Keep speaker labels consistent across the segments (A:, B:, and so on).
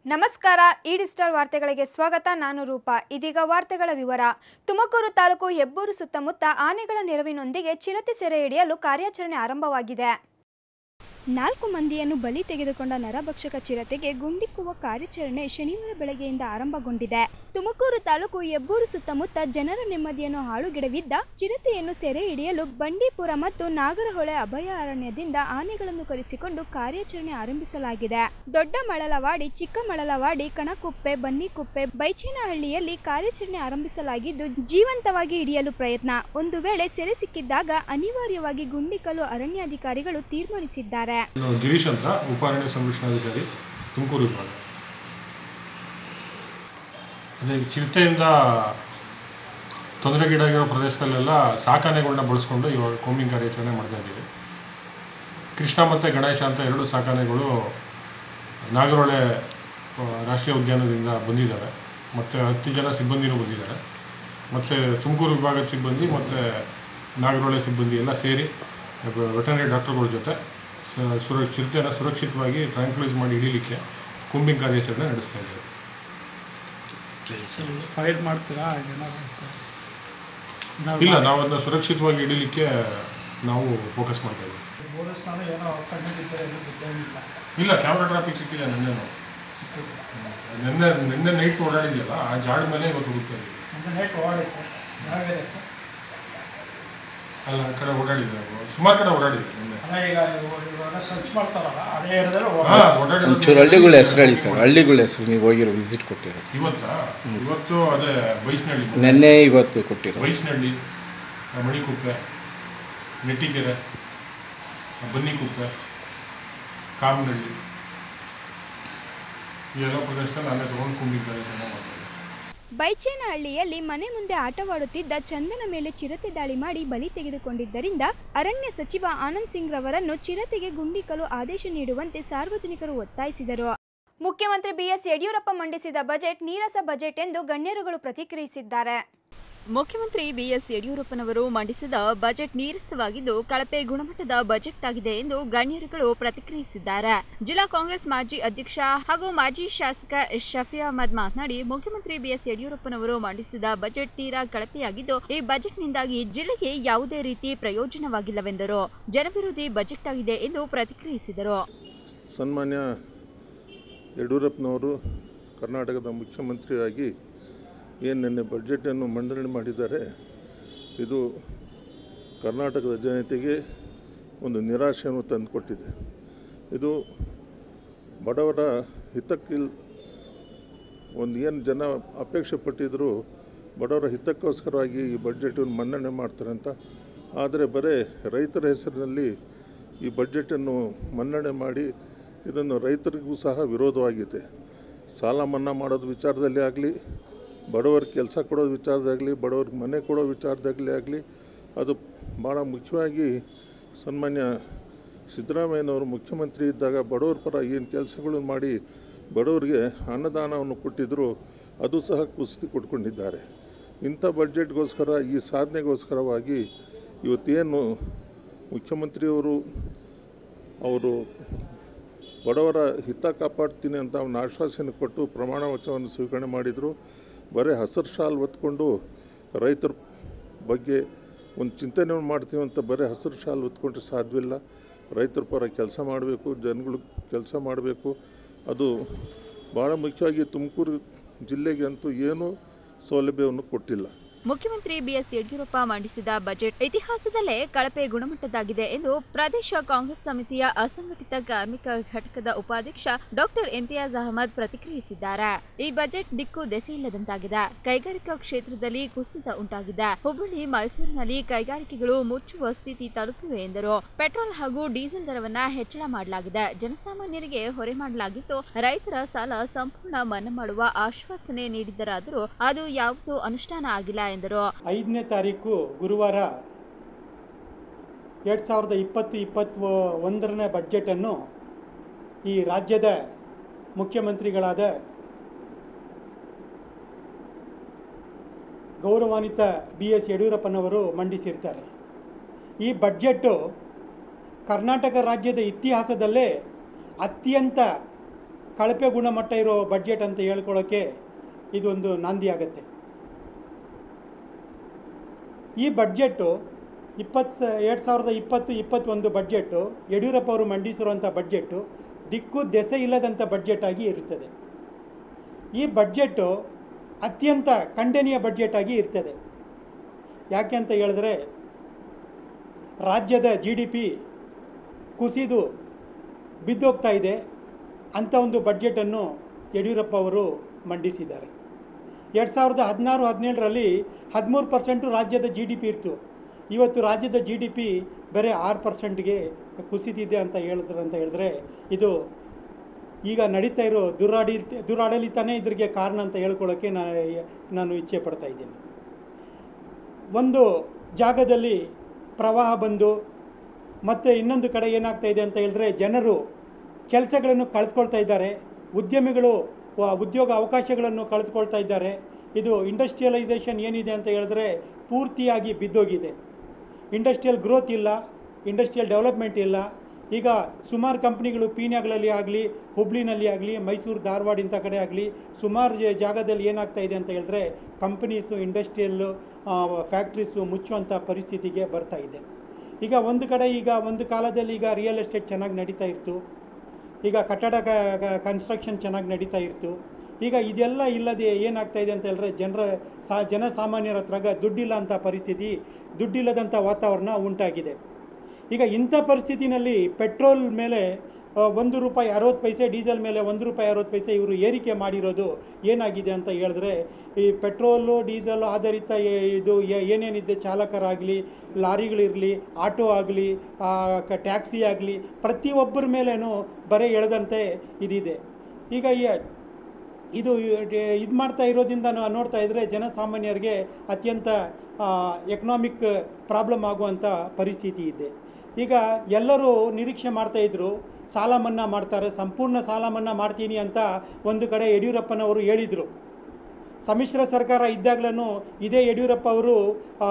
A: ನಮಸ್ಕಾರ ಈ ಡಿಜಿಟಲ್ ವಾರ್ತೆಗಳಿಗೆ ಸ್ವಾಗತ ನಾನು ರೂಪಾ ಇದೀಗ ವಾರ್ತೆಗಳ ವಿವರ ತುಮಕೂರು ತಾಲೂಕು ಹೆಬ್ಬೂರು ಸುತ್ತಮುತ್ತ ಆನೆಗಳ ನೆರವಿನೊಂದಿಗೆ ಚಿರತೆ ಸೆರೆ ಹಿಡಿಯಲು ಕಾರ್ಯಾಚರಣೆ ಆರಂಭವಾಗಿದೆ ನಾಲ್ಕು ಮಂದಿಯನ್ನು ಬಲಿ ತೆಗೆದುಕೊಂಡ ನರಭಕ್ಷಕ ಚಿರತೆಗೆ ಗುಂಡಿಕ್ಕುವ ಕಾರ್ಯಾಚರಣೆ ಶನಿವಾರ ಬೆಳಗ್ಗೆಯಿಂದ ಆರಂಭಗೊಂಡಿದೆ ತುಮಕೂರು ತಾಲೂಕು ಹೆಬ್ಬೂರು ಸುತ್ತಮುತ್ತ ಜನರ ನೆಮ್ಮದಿಯನ್ನು ಹಾಳುಗೆಡವಿದ್ದ ಚಿರತೆಯನ್ನು ಸೆರೆ ಹಿಡಿಯಲು ಬಂಡೀಪುರ ಮತ್ತು ನಾಗರಹೊಳೆ ಅಭಯಾರಣ್ಯದಿಂದ ಆನೆಗಳನ್ನು ಕರೆಸಿಕೊಂಡು ಕಾರ್ಯಾಚರಣೆ ಆರಂಭಿಸಲಾಗಿದೆ ದೊಡ್ಡ ಮಳಲವಾಡಿ ಚಿಕ್ಕ ಮಳಲವಾಡಿ ಕಣಕುಪ್ಪೆ ಬನ್ನಿಕುಪ್ಪೆ ಬೈಚೇನಹಳ್ಳಿಯಲ್ಲಿ ಕಾರ್ಯಾಚರಣೆ ಆರಂಭಿಸಲಾಗಿದ್ದು ಜೀವಂತವಾಗಿ ಹಿಡಿಯಲು ಪ್ರಯತ್ನ ಒಂದು ವೇಳೆ ಸೆರೆ ಸಿಕ್ಕಿದ್ದಾಗ ಅನಿವಾರ್ಯವಾಗಿ ಗುಂಡಿಕಲು ಅರಣ್ಯಾಧಿಕಾರಿಗಳು ತೀರ್ಮಾನಿಸಿದ್ದಾರೆ
B: ನಾನು ಗಿರೀಶ್ ಅಂತ ಉಪಾರಣ್ಯ ಸಂರಕ್ಷಣಾಧಿಕಾರಿ ತುಮಕೂರು ವಿಭಾಗ ಅದೇ ಈ ಚಿರತೆಯಿಂದ ತೊಂದರೆಗೀಡಾಗಿರೋ ಪ್ರದೇಶದಲ್ಲೆಲ್ಲ ಸಾಕಾನೆಗಳನ್ನ ಬಳಸ್ಕೊಂಡು ಇವಾಗ ಕೋಮಿಂಗ್ ಕಾರ್ಯಾಚರಣೆ ಮಾಡ್ತಾ ಇದ್ದೀವಿ ಕೃಷ್ಣ ಮತ್ತು ಗಣೇಶ ಅಂತ ಎರಡು ಸಾಕಾನೆಗಳು ನಾಗರಹೊಳೆ ಆ, ರಾಷ್ಟ್ರೀಯ ಉದ್ಯಾನದಿಂದ ಬಂದಿದ್ದಾರೆ ಮತ್ತು ಹತ್ತು ಜನ ಸಿಬ್ಬಂದಿನೂ ಬಂದಿದ್ದಾರೆ ಮತ್ತು ತುಮಕೂರು ವಿಭಾಗದ ಸಿಬ್ಬಂದಿ ಮತ್ತು ನಾಗರಹೊಳೆ ಸಿಬ್ಬಂದಿ ಎಲ್ಲ ಸೇರಿ ವೆಟರ್ನರಿ ಡಾಕ್ಟರ್ಗಳ ಜೊತೆ ಸ- ಸುರ ಚಿರತೆನ ಸುರಕ್ಷಿತವಾಗಿ ಟ್ರ್ಯಾಂಕ್ಲೈಸ್ ಮಾಡಿ ಹಿಡೀಲಿಕ್ಕೆ ಕುಂಬಿಂಗ್ ಕಾರ್ಯಾಚರಣೆ ನಡೆಸ್ತಾ ಇದ್ದೇವೆ
C: ಫೈರ್ ಮಾಡ್ತೀರಾ ಏನಾದ್ರು
B: ಇಲ್ಲ ನಾವು ಅದನ್ನ ಸುರಕ್ಷಿತವಾಗಿ ಹಿಡೀಲಿಕ್ಕೆ ನಾವು ಫೋಕಸ್ ಮಾಡ್ತಾ ಇದ್ದೀವಿ
C: ಮೂರು ಸ್ಥಾನ ಏನೋ ಕಣ್ಣಿದ್ದರೆ ಎಲ್ಲೂ ಬಿದ್ದೇನಿಲ್ಲ
B: ಇಲ್ಲ ಕ್ಯಾಮ್ರಾ ಟ್ರಾಫಿಕ್ ಸಿಕ್ಕಿದೆ ನಿನ್ನೆ ನಿನ್ನೆ ನಿನ್ನೆ ನೈಟ್ ಓಡಾಡಿದ್ಯಲ್ಲ ಆ ಜಾಡ ಮೇಲೆ ಇವತ್ತು ಹುಡುಕ್ತಾ ಇದ್ದೀವಿ
C: ಒಂದು ನೈಟ್ ಓಡಾಡಿತ್ತು ಯಾವ ಏರಿಯಾ ಸರ್
B: ಅಲ್ಲ ಆ ಕಡೆ ಓಡಾಡಿದ್ದೆ ಸುಮಾರು ಕಡೆ ಓಡಾಡಿದ್ದೆ ನಿನ್ನೆ
C: ಅಲ್ಲ ಈಗ ಇವಾಗ- ಇವಾಗ ಸರ್ಚ್ ಮಾಡ್ತಾರಲ್ಲ ಅದೇ ಏರಿಯಾದಲ್ಲಿ
B: ಹಾಂ
C: ಓಡಾಡಿ
B: ಓಡಾಡಿರೋದು
D: ಒಂಚೂರು ಹಳ್ಳಿಗಳ ಹೆಸರು ಹೇಳಿ ಸರ್ ಹಳ್ಳಿಗಳ ಹೆಸರು ನೀವು ಹೋಗಿರೋ ವಿಸಿಟ್ ಕೊಟ್ಟಿರೋ
B: ಇವತ್ತಾ ಇವತ್ತು ಅದೇ ಬೈಸ್ನಹಳ್ಳಿ
D: ನೆನ್ನೆ ಇವತ್ತು ಕೊಟ್ಟಿರೋ
B: ಬೈಸ್ನಹಳ್ಳಿ ಆ, ಮಣಿಕುಪ್ಪೆ ನೆಟ್ಟಿಕೆರೆ ಆ, ಬನ್ನಿಕುಪ್ಪೆ ಕಾಮನಹಳ್ಳಿ ಈ ಎಲ್ಲ ಪ್ರದೇಶದಲ್ಲಿ ಅಲ್ಲೇ ತೊಗೊಂಡು ಕುಂಬಿಂಗ್ ಕಾರ್ಯಾಚರಣೆ ಮಾಡ್ತಾರೆ
A: ಬೈಚೇನಹಳ್ಳಿಯಲ್ಲಿ ಮನೆ ಮುಂದೆ ಆಟವಾಡುತ್ತಿದ್ದ ಚಂದನ ಮೇಲೆ ಚಿರತೆ ದಾಳಿ ಮಾಡಿ ಬಲಿ ತೆಗೆದುಕೊಂಡಿದ್ದರಿಂದ ಅರಣ್ಯ ಸಚಿವ ಆನಂದ್ ಸಿಂಗ್ ರವರನ್ನು ಚಿರತೆಗೆ ಗುಂಡಿಕಲು ಆದೇಶ ನೀಡುವಂತೆ ಸಾರ್ವಜನಿಕರು ಒತ್ತಾಯಿಸಿದರು ಮುಖ್ಯಮಂತ್ರಿ ಬಿಎಸ್ ಯಡಿಯೂರಪ್ಪ ಮಂಡಿಸಿದ ಬಜೆಟ್ ನೀರಸ ಬಜೆಟ್ ಎಂದು ಗಣ್ಯರುಗಳು ಪ್ರತಿಕ್ರಿಯಿಸಿದ್ದಾರೆ
E: ಮುಖ್ಯಮಂತ್ರಿ ಬಿಎಸ್ ಯಡಿಯೂರಪ್ಪನವರು ಮಂಡಿಸಿದ ಬಜೆಟ್ ನೀರಸವಾಗಿದ್ದು ಕಳಪೆ ಗುಣಮಟ್ಟದ ಬಜೆಟ್ ಆಗಿದೆ ಎಂದು ಗಣ್ಯರುಗಳು ಪ್ರತಿಕ್ರಿಯಿಸಿದ್ದಾರೆ ಜಿಲ್ಲಾ ಕಾಂಗ್ರೆಸ್ ಮಾಜಿ ಅಧ್ಯಕ್ಷ ಹಾಗೂ ಮಾಜಿ ಶಾಸಕ ಶಫಿ ಅಹಮದ್ ಮಾತನಾಡಿ ಮುಖ್ಯಮಂತ್ರಿ ಬಿಎಸ್ ಯಡಿಯೂರಪ್ಪನವರು ಮಂಡಿಸಿದ ಬಜೆಟ್ ತೀರಾ ಕಳಪೆಯಾಗಿದ್ದು ಈ ಬಜೆಟ್ನಿಂದಾಗಿ ಜಿಲ್ಲೆಗೆ ಯಾವುದೇ ರೀತಿ ಪ್ರಯೋಜನವಾಗಿಲ್ಲವೆಂದರು ಜನವಿರೋಧಿ ಬಜೆಟ್ ಆಗಿದೆ ಎಂದು ಪ್ರತಿಕ್ರಿಯಿಸಿದರು
F: ಸನ್ಮಾನ್ಯ ಯಡಿಯೂರಪ್ಪನವರು ಕರ್ನಾಟಕದ ಮುಖ್ಯಮಂತ್ರಿಯಾಗಿ ಏನು ನಿನ್ನೆ ಬಡ್ಜೆಟನ್ನು ಮಂಡನೆ ಮಾಡಿದ್ದಾರೆ ಇದು ಕರ್ನಾಟಕದ ಜನತೆಗೆ ಒಂದು ನಿರಾಶೆಯನ್ನು ತಂದುಕೊಟ್ಟಿದೆ ಇದು ಬಡವರ ಹಿತಕ್ಕಿಲ್ ಒಂದು ಏನು ಜನ ಅಪೇಕ್ಷೆ ಪಟ್ಟಿದ್ರು ಬಡವರ ಹಿತಕ್ಕೋಸ್ಕರವಾಗಿ ಈ ಬಡ್ಜೆಟನ್ನು ಮನ್ನಣೆ ಮಾಡ್ತಾರೆ ಅಂತ ಆದರೆ ಬರೀ ರೈತರ ಹೆಸರಿನಲ್ಲಿ ಈ ಬಡ್ಜೆಟನ್ನು ಮನ್ನಣೆ ಮಾಡಿ ಇದನ್ನು ರೈತರಿಗೂ ಸಹ ವಿರೋಧವಾಗಿದೆ ಸಾಲ ಮನ್ನಾ ಮಾಡೋದು ವಿಚಾರದಲ್ಲಿ ಆಗಲಿ ಬಡವರಿಗೆ ಕೆಲಸ ಕೊಡೋದು ವಿಚಾರದಾಗಲಿ ಬಡವ್ರಿಗೆ ಮನೆ ಕೊಡೋ ವಿಚಾರದಾಗಲಿ ಆಗಲಿ ಅದು ಭಾಳ ಮುಖ್ಯವಾಗಿ ಸನ್ಮಾನ್ಯ ಸಿದ್ದರಾಮಯ್ಯನವರು ಮುಖ್ಯಮಂತ್ರಿ ಇದ್ದಾಗ ಬಡವರ ಪರ ಏನು ಕೆಲಸಗಳನ್ನು ಮಾಡಿ ಬಡವರಿಗೆ ಅನ್ನದಾನವನ್ನು ಕೊಟ್ಟಿದ್ದರು ಅದು ಸಹ ಕುಸಿದು ಕೊಟ್ಕೊಂಡಿದ್ದಾರೆ ಇಂಥ ಬಡ್ಜೆಟ್ಗೋಸ್ಕರ ಈ ಸಾಧನೆಗೋಸ್ಕರವಾಗಿ ಇವತ್ತೇನು ಮುಖ್ಯಮಂತ್ರಿಯವರು ಅವರು ಬಡವರ ಹಿತ ಕಾಪಾಡ್ತೀನಿ ಅಂತ ಅವನ ಆಶ್ವಾಸನೆ ಕೊಟ್ಟು ಪ್ರಮಾಣ ವಚನವನ್ನು ಸ್ವೀಕರಣೆ ಮಾಡಿದರು ಬರೀ ಹಸಿರು ಶಾಲ್ ಹೊತ್ಕೊಂಡು ರೈತರ ಬಗ್ಗೆ ಒಂದು ಚಿಂತನೆಯನ್ನು ಮಾಡ್ತೀವಿ ಅಂತ ಬರೀ ಹಸಿರು ಶಾಲ್ ಹೊತ್ಕೊಂಡ್ರೆ ಸಾಧ್ಯವಿಲ್ಲ ರೈತರ ಪರ ಕೆಲಸ ಮಾಡಬೇಕು ಜನಗಳು ಕೆಲಸ ಮಾಡಬೇಕು ಅದು ಭಾಳ ಮುಖ್ಯವಾಗಿ ತುಮಕೂರು ಜಿಲ್ಲೆಗೆ ಅಂತೂ ಏನೂ ಸೌಲಭ್ಯವನ್ನು ಕೊಟ್ಟಿಲ್ಲ
E: ಮುಖ್ಯಮಂತ್ರಿ ಬಿಎಸ್ ಯಡಿಯೂರಪ್ಪ ಮಂಡಿಸಿದ ಬಜೆಟ್ ಇತಿಹಾಸದಲ್ಲೇ ಕಳಪೆ ಗುಣಮಟ್ಟದ್ದಾಗಿದೆ ಎಂದು ಪ್ರದೇಶ ಕಾಂಗ್ರೆಸ್ ಸಮಿತಿಯ ಅಸಂಘಟಿತ ಕಾರ್ಮಿಕ ಘಟಕದ ಉಪಾಧ್ಯಕ್ಷ ಡಾಕ್ಟರ್ ಇಮ್ತಿಯಾಜ್ ಅಹಮದ್ ಪ್ರತಿಕ್ರಿಯಿಸಿದ್ದಾರೆ ಈ ಬಜೆಟ್ ದಿಕ್ಕು ದೆಸೆಯಿಲ್ಲದಂತಾಗಿದೆ ಕೈಗಾರಿಕಾ ಕ್ಷೇತ್ರದಲ್ಲಿ ಕುಸಿತ ಉಂಟಾಗಿದೆ ಹುಬ್ಬಳ್ಳಿ ಮೈಸೂರಿನಲ್ಲಿ ಕೈಗಾರಿಕೆಗಳು ಮುಚ್ಚುವ ಸ್ಥಿತಿ ತಲುಪಿವೆ ಎಂದರು ಪೆಟ್ರೋಲ್ ಹಾಗೂ ಡೀಸೆಲ್ ದರವನ್ನ ಹೆಚ್ಚಳ ಮಾಡಲಾಗಿದೆ ಜನಸಾಮಾನ್ಯರಿಗೆ ಹೊರೆ ಮಾಡಲಾಗಿದ್ದು ರೈತರ ಸಾಲ ಸಂಪೂರ್ಣ ಮನ್ನಾ ಮಾಡುವ ಆಶ್ವಾಸನೆ ನೀಡಿದ್ದರಾದರೂ ಅದು ಯಾವುದೂ ಅನುಷ್ಠಾನ ಆಗಿಲ್ಲ ಎಂದರು
C: ಐದನೇ ತಾರೀಕು ಗುರುವಾರ ಎರಡು ಸಾವಿರದ ಇಪ್ಪತ್ತು ಇಪ್ಪತ್ತು ಒಂದರನೇ ಬಡ್ಜೆಟನ್ನು ಈ ರಾಜ್ಯದ ಮುಖ್ಯಮಂತ್ರಿಗಳಾದ ಗೌರವಾನ್ವಿತ ಬಿ ಎಸ್ ಯಡಿಯೂರಪ್ಪನವರು ಮಂಡಿಸಿರ್ತಾರೆ ಈ ಬಡ್ಜೆಟ್ಟು ಕರ್ನಾಟಕ ರಾಜ್ಯದ ಇತಿಹಾಸದಲ್ಲೇ ಅತ್ಯಂತ ಕಳಪೆ ಗುಣಮಟ್ಟ ಇರೋ ಬಡ್ಜೆಟ್ ಅಂತ ಹೇಳ್ಕೊಳ್ಳೋಕ್ಕೆ ಇದೊಂದು ನಾಂದಿ ಆಗುತ್ತೆ ಈ ಬಡ್ಜೆಟ್ಟು ಇಪ್ಪತ್ತು ಎರಡು ಸಾವಿರದ ಇಪ್ಪತ್ತು ಇಪ್ಪತ್ತೊಂದು ಬಡ್ಜೆಟ್ಟು ಯಡಿಯೂರಪ್ಪ ಅವರು ಮಂಡಿಸಿರುವಂಥ ಬಡ್ಜೆಟ್ಟು ದಿಕ್ಕು ದೆಸೆ ಇಲ್ಲದಂಥ ಬಡ್ಜೆಟ್ ಆಗಿ ಇರುತ್ತದೆ ಈ ಬಡ್ಜೆಟ್ಟು ಅತ್ಯಂತ ಖಂಡನೀಯ ಬಡ್ಜೆಟ್ ಆಗಿ ಇರ್ತದೆ ಯಾಕೆ ಅಂತ ಹೇಳಿದ್ರೆ ರಾಜ್ಯದ ಜಿ ಡಿ ಪಿ ಕುಸಿದು ಬಿದ್ದೋಗ್ತಾ ಇದೆ ಅಂಥ ಒಂದು ಬಡ್ಜೆಟನ್ನು ಯಡಿಯೂರಪ್ಪ ಅವರು ಮಂಡಿಸಿದ್ದಾರೆ ಎರಡು ಸಾವಿರದ ಹದಿನಾರು ಹದಿನೇಳರಲ್ಲಿ ಹದಿಮೂರು ಪರ್ಸೆಂಟು ರಾಜ್ಯದ ಜಿ ಡಿ ಪಿ ಇತ್ತು ಇವತ್ತು ರಾಜ್ಯದ ಜಿ ಡಿ ಪಿ ಬರೀ ಆರು ಪರ್ಸೆಂಟ್ಗೆ ಕುಸಿದಿದೆ ಅಂತ ಹೇಳಿದ್ರೆ ಅಂತ ಹೇಳಿದ್ರೆ ಇದು ಈಗ ನಡೀತಾ ಇರೋ ದುರಾಡಿ ದುರಾಡಳಿತನೇ ಇದ್ರಿಗೆ ಕಾರಣ ಅಂತ ಹೇಳ್ಕೊಳ್ಳೋಕ್ಕೆ ನಾ ನಾನು ಇಚ್ಛೆ ಪಡ್ತಾ ಇದ್ದೀನಿ ಒಂದು ಜಾಗದಲ್ಲಿ ಪ್ರವಾಹ ಬಂದು ಮತ್ತು ಇನ್ನೊಂದು ಕಡೆ ಏನಾಗ್ತಾ ಇದೆ ಅಂತ ಹೇಳಿದ್ರೆ ಜನರು ಕೆಲಸಗಳನ್ನು ಕಳೆದುಕೊಳ್ತಾ ಇದ್ದಾರೆ ಉದ್ಯಮಿಗಳು ವ- ಉದ್ಯೋಗ ಅವಕಾಶಗಳನ್ನು ಕಳೆದುಕೊಳ್ತಾ ಇದ್ದಾರೆ ಇದು ಇಂಡಸ್ಟ್ರಿಯಲೈಸೇಷನ್ ಏನಿದೆ ಅಂತ ಹೇಳಿದ್ರೆ ಪೂರ್ತಿಯಾಗಿ ಬಿದ್ದೋಗಿದೆ ಇಂಡಸ್ಟ್ರಿಯಲ್ ಗ್ರೋತ್ ಇಲ್ಲ ಇಂಡಸ್ಟ್ರಿಯಲ್ ಡೆವಲಪ್ಮೆಂಟ್ ಇಲ್ಲ ಈಗ ಸುಮಾರು ಕಂಪ್ನಿಗಳು ಪೀಣ್ಯಗಳಲ್ಲಿ ಆಗಲಿ ಹುಬ್ಳಿನಲ್ಲಿ ಆಗಲಿ ಮೈಸೂರು ಧಾರವಾಡ ಇಂಥ ಕಡೆ ಆಗಲಿ ಸುಮಾರು ಜ- ಜಾಗದಲ್ಲಿ ಏನಾಗ್ತಾ ಇದೆ ಅಂತ ಹೇಳಿದ್ರೆ ಕಂಪ್ನೀಸು ಇಂಡಸ್ಟ್ರಿಯಲ್ಲು ಫ್ಯಾಕ್ಟ್ರೀಸು ಮುಚ್ಚುವಂಥ ಪರಿಸ್ಥಿತಿಗೆ ಬರ್ತಾ ಇದೆ ಈಗ ಒಂದು ಕಡೆ ಈಗ ಒಂದು ಕಾಲದಲ್ಲಿ ಈಗ ರಿಯಲ್ ಎಸ್ಟೇಟ್ ಚೆನ್ನಾಗಿ ನಡೀತಾ ಇತ್ತು ಈಗ ಕಟ್ಟಡ ಕನ್ಸ್ಟ್ರಕ್ಷನ್ ಚೆನ್ನಾಗಿ ನಡೀತಾ ಇತ್ತು ಈಗ ಇದೆಲ್ಲ ಇಲ್ಲದೆ ಏನಾಗ್ತಾ ಇದೆ ಅಂತ ಹೇಳಿದ್ರೆ ಜನರ ಸಾ ಜನಸಾಮಾನ್ಯರ ಹತ್ರ ದುಡ್ಡಿಲ್ಲ ಅಂತ ಪರಿಸ್ಥಿತಿ ದುಡ್ಡಿಲ್ಲದಂಥ ವಾತಾವರಣ ಉಂಟಾಗಿದೆ ಈಗ ಇಂಥ ಪರಿಸ್ಥಿತಿನಲ್ಲಿ ಪೆಟ್ರೋಲ್ ಮೇಲೆ ಆ, ಒಂದು ರೂಪಾಯಿ ಅರವತ್ತು ಪೈಸೆ ಡೀಸೆಲ್ ಮೇಲೆ ಒಂದು ರೂಪಾಯಿ ಅರವತ್ತು ಪೈಸೆ ಇವರು ಏರಿಕೆ ಮಾಡಿರೋದು ಏನಾಗಿದೆ ಅಂತ ಹೇಳಿದ್ರೆ ಈ ಪೆಟ್ರೋಲು ಡೀಸೆಲ್ ಆಧಾರಿತ ಏ- ಇದು ಏ- ಏನೇನಿದೆ ಚಾಲಕರಾಗಲಿ ಲಾರಿಗಳಿರಲಿ ಆಟೋ ಆಗಲಿ ಟ್ಯಾಕ್ಸಿ ಆಗಲಿ ಪ್ರತಿಯೊಬ್ಬರ ಮೇಲೇನೂ ಬರೆ ಎಳೆದಂತೆ ಇದಿದೆ ಈಗ ಈ ಇದು ಇದು ಮಾಡ್ತಾ ಇರೋದ್ರಿಂದ ನಾವು ನೋಡ್ತಾ ಇದ್ದರೆ ಜನಸಾಮಾನ್ಯರಿಗೆ ಅತ್ಯಂತ ಎಕನಾಮಿಕ್ ಪ್ರಾಬ್ಲಮ್ ಆಗುವಂಥ ಪರಿಸ್ಥಿತಿ ಇದೆ ಈಗ ಎಲ್ಲರೂ ನಿರೀಕ್ಷೆ ಮಾಡ್ತಾ ಇದ್ರು ಸಾಲ ಮನ್ನಾ ಮಾಡ್ತಾರೆ ಸಂಪೂರ್ಣ ಸಾಲ ಮನ್ನಾ ಮಾಡ್ತೀನಿ ಅಂತ ಒಂದು ಕಡೆ ಯಡಿಯೂರಪ್ಪನವರು ಹೇಳಿದರು ಸಮ್ಮಿಶ್ರ ಸರ್ಕಾರ ಇದ್ದಾಗಲೂ ಇದೇ ಯಡಿಯೂರಪ್ಪ ಅವರು ಆ,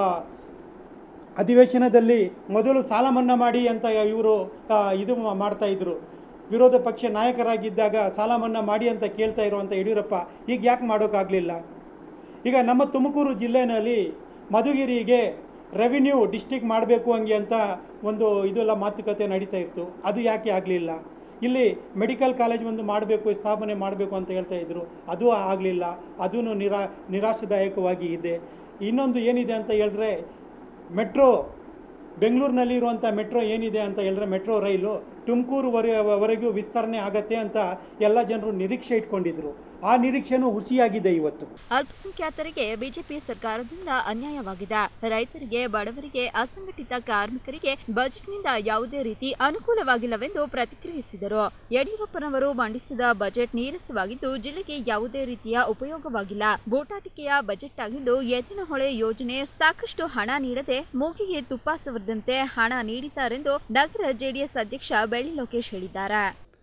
C: ಅಧಿವೇಶನದಲ್ಲಿ ಮೊದಲು ಸಾಲ ಮನ್ನಾ ಮಾಡಿ ಅಂತ ಇವರು ಇದು ಮಾ- ಮಾಡ್ತಾ ಇದ್ರು ವಿರೋಧ ಪಕ್ಷ ನಾಯಕರಾಗಿದ್ದಾಗ ಸಾಲ ಮನ್ನಾ ಮಾಡಿ ಅಂತ ಕೇಳ್ತಾ ಇರುವಂಥ ಯಡಿಯೂರಪ್ಪ ಈಗ ಯಾಕೆ ಮಾಡೋಕ್ಕಾಗಲಿಲ್ಲ ಈಗ ನಮ್ಮ ತುಮಕೂರು ಜಿಲ್ಲೆಯಲ್ಲಿ ಮಧುಗಿರಿಗೆ ರೆವಿನ್ಯೂ ಡಿಸ್ಟಿಕ್ ಮಾಡಬೇಕು ಹಂಗೆ ಅಂತ ಒಂದು ಇದೆಲ್ಲ ಮಾತುಕತೆ ನಡೀತಾ ಇತ್ತು ಅದು ಯಾಕೆ ಆಗಲಿಲ್ಲ ಇಲ್ಲಿ ಮೆಡಿಕಲ್ ಕಾಲೇಜ್ ಒಂದು ಮಾಡಬೇಕು ಸ್ಥಾಪನೆ ಮಾಡಬೇಕು ಅಂತ ಹೇಳ್ತಾ ಇದ್ರು ಅದು ಆಗಲಿಲ್ಲ ಅದೂ ನಿರಾ ನಿರಾಶಾದಾಯಕವಾಗಿ ಇದೆ ಇನ್ನೊಂದು ಏನಿದೆ ಅಂತ ಹೇಳಿದ್ರೆ ಮೆಟ್ರೋ ಬೆಂಗಳೂರಿನಲ್ಲಿ ಇರುವಂಥ ಮೆಟ್ರೋ ಏನಿದೆ ಅಂತ ಹೇಳಿದ್ರೆ ಮೆಟ್ರೋ ರೈಲು ತುಮಕೂರುವರೆವರೆಗೂ ವಿಸ್ತರಣೆ ಆಗತ್ತೆ ಅಂತ ಎಲ್ಲ ಜನರು ನಿರೀಕ್ಷೆ ಇಟ್ಕೊಂಡಿದ್ರು ಆ ನಿರೀಕ್ಷೆನೂ ಹುಸಿಯಾಗಿದೆ ಇವತ್ತು
E: ಅಲ್ಪಸಂಖ್ಯಾತರಿಗೆ ಬಿಜೆಪಿ ಸರ್ಕಾರದಿಂದ ಅನ್ಯಾಯವಾಗಿದೆ ರೈತರಿಗೆ ಬಡವರಿಗೆ ಅಸಂಘಟಿತ ಕಾರ್ಮಿಕರಿಗೆ ಬಜೆಟ್ನಿಂದ ಯಾವುದೇ ರೀತಿ ಅನುಕೂಲವಾಗಿಲ್ಲವೆಂದು ಪ್ರತಿಕ್ರಿಯಿಸಿದರು ಯಡಿಯೂರಪ್ಪನವರು ಮಂಡಿಸಿದ ಬಜೆಟ್ ನೀರಸವಾಗಿದ್ದು ಜಿಲ್ಲೆಗೆ ಯಾವುದೇ ರೀತಿಯ ಉಪಯೋಗವಾಗಿಲ್ಲ ಬೂಟಾಟಿಕೆಯ ಬಜೆಟ್ ಆಗಿದ್ದು ಎತ್ತಿನಹೊಳೆ ಯೋಜನೆ ಸಾಕಷ್ಟು ಹಣ ನೀಡದೆ ಮೂಗಿಗೆ ತುಪ್ಪ ಸವರದಂತೆ ಹಣ ನೀಡಿದ್ದಾರೆಂದು ನಗರ ಜೆಡಿಎಸ್ ಅಧ್ಯಕ್ಷ ಬೆಳ್ಳಿ ಲೋಕೇಶ್ ಹೇಳಿದ್ದಾರೆ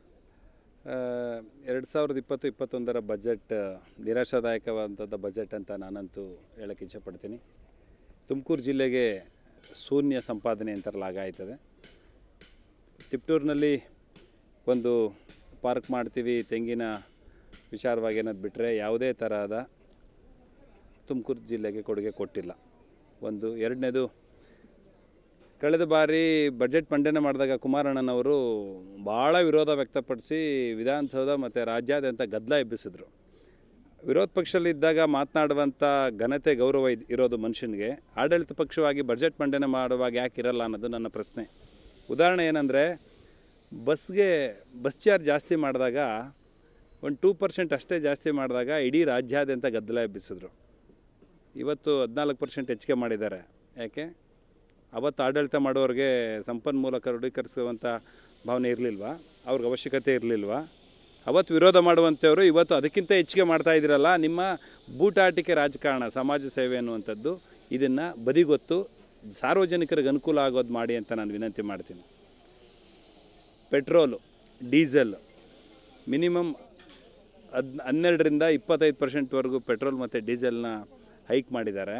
G: ಎರಡು ಸಾವಿರದ ಇಪ್ಪತ್ತು ಇಪ್ಪತ್ತೊಂದರ ಬಜೆಟ್ ನಿರಾಶಾದಾಯಕವಾದಂಥದ್ದು ಬಜೆಟ್ ಅಂತ ನಾನಂತೂ ಹೇಳಕ್ಕೆ ಇಚ್ಛಪಡ್ತೀನಿ ತುಮಕೂರು ಜಿಲ್ಲೆಗೆ ಶೂನ್ಯ ಸಂಪಾದನೆ ಅಂತಾರಲ್ಲ ಆಗಾಯ್ತದೆ ತಿಪ್ಟೂರಿನಲ್ಲಿ ಒಂದು ಪಾರ್ಕ್ ಮಾಡ್ತೀವಿ ತೆಂಗಿನ ವಿಚಾರವಾಗಿ ಅನ್ನೋದು ಬಿಟ್ಟರೆ ಯಾವುದೇ ತರಹದ ತುಮಕೂರು ಜಿಲ್ಲೆಗೆ ಕೊಡುಗೆ ಕೊಟ್ಟಿಲ್ಲ ಒಂದು ಎರಡನೇದು ಕಳೆದ ಬಾರಿ ಬಜೆಟ್ ಮಂಡನೆ ಮಾಡಿದಾಗ ಕುಮಾರಣ್ಣನವರು ಭಾಳ ವಿರೋಧ ವ್ಯಕ್ತಪಡಿಸಿ ವಿಧಾನಸೌಧ ಮತ್ತು ರಾಜ್ಯಾದ್ಯಂತ ಗದ್ದಲ ಎಬ್ಬಿಸಿದ್ರು ವಿರೋಧ ಪಕ್ಷದಲ್ಲಿದ್ದಾಗ ಮಾತನಾಡುವಂಥ ಘನತೆ ಗೌರವ ಇದ್- ಇರೋದು ಮನುಷ್ಯನಿಗೆ ಆಡಳಿತ ಪಕ್ಷವಾಗಿ ಬಜೆಟ್ ಮಂಡನೆ ಮಾಡುವಾಗ ಯಾಕೆ ಇರಲ್ಲ ಅನ್ನೋದು ನನ್ನ ಪ್ರಶ್ನೆ ಉದಾಹರಣೆ ಏನಂದರೆ ಬಸ್ಗೆ ಬಸ್ ಚಾರ್ಜ್ ಜಾಸ್ತಿ ಮಾಡಿದಾಗ ಒಂದು ಟೂ ಪರ್ಸೆಂಟ್ ಅಷ್ಟೇ ಜಾಸ್ತಿ ಮಾಡಿದಾಗ ಇಡೀ ರಾಜ್ಯಾದ್ಯಂತ ಗದ್ದಲ ಎಬ್ಬಿಸಿದ್ರು ಇವತ್ತು ಹದಿನಾಲ್ಕು ಪರ್ಸೆಂಟ್ ಹೆಚ್ಚಿಗೆ ಮಾಡಿದ್ದಾರೆ ಯಾಕೆ ಅವತ್ತು ಆಡಳಿತ ಮಾಡೋರಿಗೆ ಸಂಪನ್ಮೂಲ ಕ್ರೋಢೀಕರಿಸುವಂಥ ಭಾವನೆ ಇರಲಿಲ್ವಾ ಅವ್ರಿಗೆ ಅವಶ್ಯಕತೆ ಇರಲಿಲ್ವಾ ಅವತ್ತು ವಿರೋಧ ಮಾಡುವಂಥವ್ರು ಇವತ್ತು ಅದಕ್ಕಿಂತ ಹೆಚ್ಚಿಗೆ ಮಾಡ್ತಾ ಇದ್ದೀರಲ್ಲ ನಿಮ್ಮ ಬೂಟಾಟಿಕೆ ರಾಜಕಾರಣ ಸಮಾಜ ಸೇವೆ ಅನ್ನುವಂಥದ್ದು ಇದನ್ನು ಬದಿಗೊತ್ತು ಸಾರ್ವಜನಿಕರಿಗೆ ಅನುಕೂಲ ಆಗೋದು ಮಾಡಿ ಅಂತ ನಾನು ವಿನಂತಿ ಮಾಡ್ತೀನಿ ಪೆಟ್ರೋಲು ಡೀಸೆಲ್ ಮಿನಿಮಮ್ ಹದ್ ಹನ್ನೆರಡರಿಂದ ಇಪ್ಪತ್ತೈದು ಪರ್ಸೆಂಟ್ವರೆಗೂ ಪೆಟ್ರೋಲ್ ಮತ್ತು ಡೀಸೆಲ್ನ ಹೈಕ್ ಮಾಡಿದ್ದಾರೆ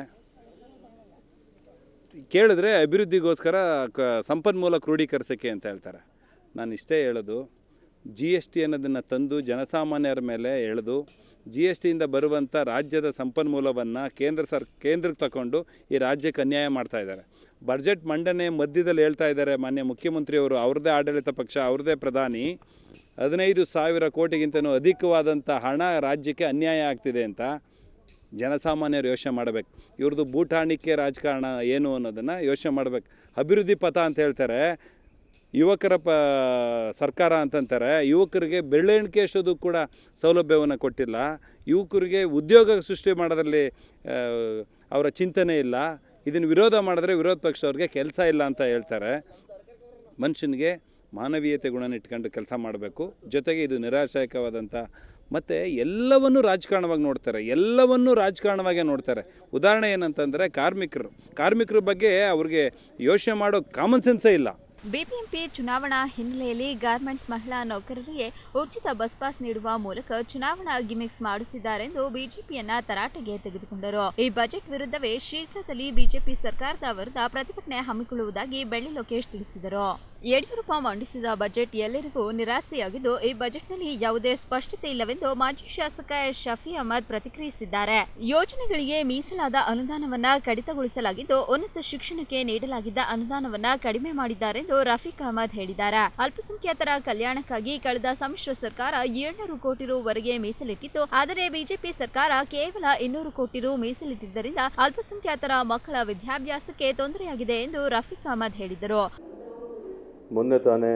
G: ಕೇಳಿದ್ರೆ ಅಭಿವೃದ್ಧಿಗೋಸ್ಕರ ಕ ಸಂಪನ್ಮೂಲ ಕ್ರೋಢೀಕರಿಸೋಕ್ಕೆ ಅಂತ ಹೇಳ್ತಾರೆ ನಾನು ಇಷ್ಟೇ ಹೇಳೋದು ಜಿ ಎಸ್ ಟಿ ಅನ್ನೋದನ್ನು ತಂದು ಜನಸಾಮಾನ್ಯರ ಮೇಲೆ ಎಳೆದು ಜಿ ಎಸ್ ಟಿಯಿಂದ ಬರುವಂಥ ರಾಜ್ಯದ ಸಂಪನ್ಮೂಲವನ್ನು ಕೇಂದ್ರ ಸರ್ ಕೇಂದ್ರಕ್ಕೆ ತಗೊಂಡು ಈ ರಾಜ್ಯಕ್ಕೆ ಅನ್ಯಾಯ ಮಾಡ್ತಾ ಇದ್ದಾರೆ ಬಜೆಟ್ ಮಂಡನೆ ಮಧ್ಯದಲ್ಲಿ ಹೇಳ್ತಾ ಇದ್ದಾರೆ ಮಾನ್ಯ ಮುಖ್ಯಮಂತ್ರಿಯವರು ಅವ್ರದ್ದೇ ಆಡಳಿತ ಪಕ್ಷ ಅವ್ರದ್ದೇ ಪ್ರಧಾನಿ ಹದಿನೈದು ಸಾವಿರ ಕೋಟಿಗಿಂತನೂ ಅಧಿಕವಾದಂಥ ಹಣ ರಾಜ್ಯಕ್ಕೆ ಅನ್ಯಾಯ ಆಗ್ತಿದೆ ಅಂತ ಜನಸಾಮಾನ್ಯರು ಯೋಚನೆ ಮಾಡಬೇಕು ಇವ್ರದ್ದು ಬೂಟಾಣಿಕೆ ರಾಜಕಾರಣ ಏನು ಅನ್ನೋದನ್ನು ಯೋಚನೆ ಮಾಡಬೇಕು ಅಭಿವೃದ್ಧಿ ಪಥ ಅಂತ ಹೇಳ್ತಾರೆ ಯುವಕರ ಪ ಸರ್ಕಾರ ಅಂತಂತಾರೆ ಯುವಕರಿಗೆ ಬೆರಳೆಣಿಕೆ ಅಷ್ಟೋದು ಕೂಡ ಸೌಲಭ್ಯವನ್ನು ಕೊಟ್ಟಿಲ್ಲ ಯುವಕರಿಗೆ ಉದ್ಯೋಗ ಸೃಷ್ಟಿ ಮಾಡೋದ್ರಲ್ಲಿ ಆ, ಅವರ ಚಿಂತನೆ ಇಲ್ಲ ಇದನ್ನು ವಿರೋಧ ಮಾಡಿದ್ರೆ ವಿರೋಧ ಪಕ್ಷದವ್ರಿಗೆ ಕೆಲಸ ಇಲ್ಲ ಅಂತ ಹೇಳ್ತಾರೆ ಮನುಷ್ಯನಿಗೆ ಮಾನವೀಯತೆ ಗುಣನ ಇಟ್ಕೊಂಡು ಕೆಲಸ ಮಾಡಬೇಕು ಜೊತೆಗೆ ಇದು ನಿರಾಶಾಯಕವಾದಂಥ ಮತ್ತು ಎಲ್ಲವನ್ನೂ ರಾಜಕಾರಣವಾಗಿ ನೋಡ್ತಾರೆ ಎಲ್ಲವನ್ನೂ ರಾಜಕಾರಣವಾಗೇ ನೋಡ್ತಾರೆ ಉದಾಹರಣೆ ಏನಂತಂದರೆ ಕಾರ್ಮಿಕರು ಕಾರ್ಮಿಕರ ಬಗ್ಗೆ ಅವ್ರಿಗೆ ಯೋಚನೆ ಮಾಡೋ ಕಾಮನ್ ಸೆನ್ಸೇ ಇಲ್ಲ
E: ಬಿಬಿಎಂಪಿ ಚುನಾವಣಾ ಹಿನ್ನೆಲೆಯಲ್ಲಿ ಗಾರ್ಮೆಂಟ್ಸ್ ಮಹಿಳಾ ನೌಕರರಿಗೆ ಉಚಿತ ಬಸ್ ಪಾಸ್ ನೀಡುವ ಮೂಲಕ ಚುನಾವಣಾ ಗಿಮಿಕ್ಸ್ ಮಾಡುತ್ತಿದ್ದಾರೆಂದು ಬಿಜೆಪಿಯನ್ನ ತರಾಟೆಗೆ ತೆಗೆದುಕೊಂಡರು ಈ ಬಜೆಟ್ ವಿರುದ್ಧವೇ ಶೀಘ್ರದಲ್ಲಿ ಬಿಜೆಪಿ ಸರ್ಕಾರದ ವಿರುದ್ಧ ಪ್ರತಿಭಟನೆ ಹಮ್ಮಿಕೊಳ್ಳುವುದಾಗಿ ಬೆಳ್ಳಿ ಲೋಕೇಶ್ ತಿಳಿಸಿದರು ಯಡಿಯೂರಪ್ಪ ಮಂಡಿಸಿದ ಬಜೆಟ್ ಎಲ್ಲರಿಗೂ ನಿರಾಸೆಯಾಗಿದ್ದು ಈ ಬಜೆಟ್ನಲ್ಲಿ ಯಾವುದೇ ಸ್ಪಷ್ಟತೆ ಇಲ್ಲವೆಂದು ಮಾಜಿ ಶಾಸಕ ಶಫಿ ಅಹಮದ್ ಪ್ರತಿಕ್ರಿಯಿಸಿದ್ದಾರೆ ಯೋಜನೆಗಳಿಗೆ ಮೀಸಲಾದ ಅನುದಾನವನ್ನ ಕಡಿತಗೊಳಿಸಲಾಗಿದ್ದು ಉನ್ನತ ಶಿಕ್ಷಣಕ್ಕೆ ನೀಡಲಾಗಿದ್ದ ಅನುದಾನವನ್ನ ಕಡಿಮೆ ಮಾಡಿದ್ದಾರೆಂದು ರಫೀಕ್ ಅಹಮದ್ ಹೇಳಿದ್ದಾರೆ ಅಲ್ಪಸಂಖ್ಯಾತರ ಕಲ್ಯಾಣಕ್ಕಾಗಿ ಕಳೆದ ಸಮ್ಮಿಶ್ರ ಸರ್ಕಾರ ಏಳ್ನೂರು ಕೋಟಿ ರುವರೆಗೆ ಮೀಸಲಿಟ್ಟಿತ್ತು ಆದರೆ ಬಿಜೆಪಿ ಸರ್ಕಾರ ಕೇವಲ ಇನ್ನೂರು ಕೋಟಿ ರು ಮೀಸಲಿಟ್ಟಿದ್ದರಿಂದ ಅಲ್ಪಸಂಖ್ಯಾತರ ಮಕ್ಕಳ ವಿದ್ಯಾಭ್ಯಾಸಕ್ಕೆ ತೊಂದರೆಯಾಗಿದೆ ಎಂದು ರಫೀಕ್ ಅಹಮದ್ ಹೇಳಿದರು
H: ಮೊನ್ನೆ ತಾನೇ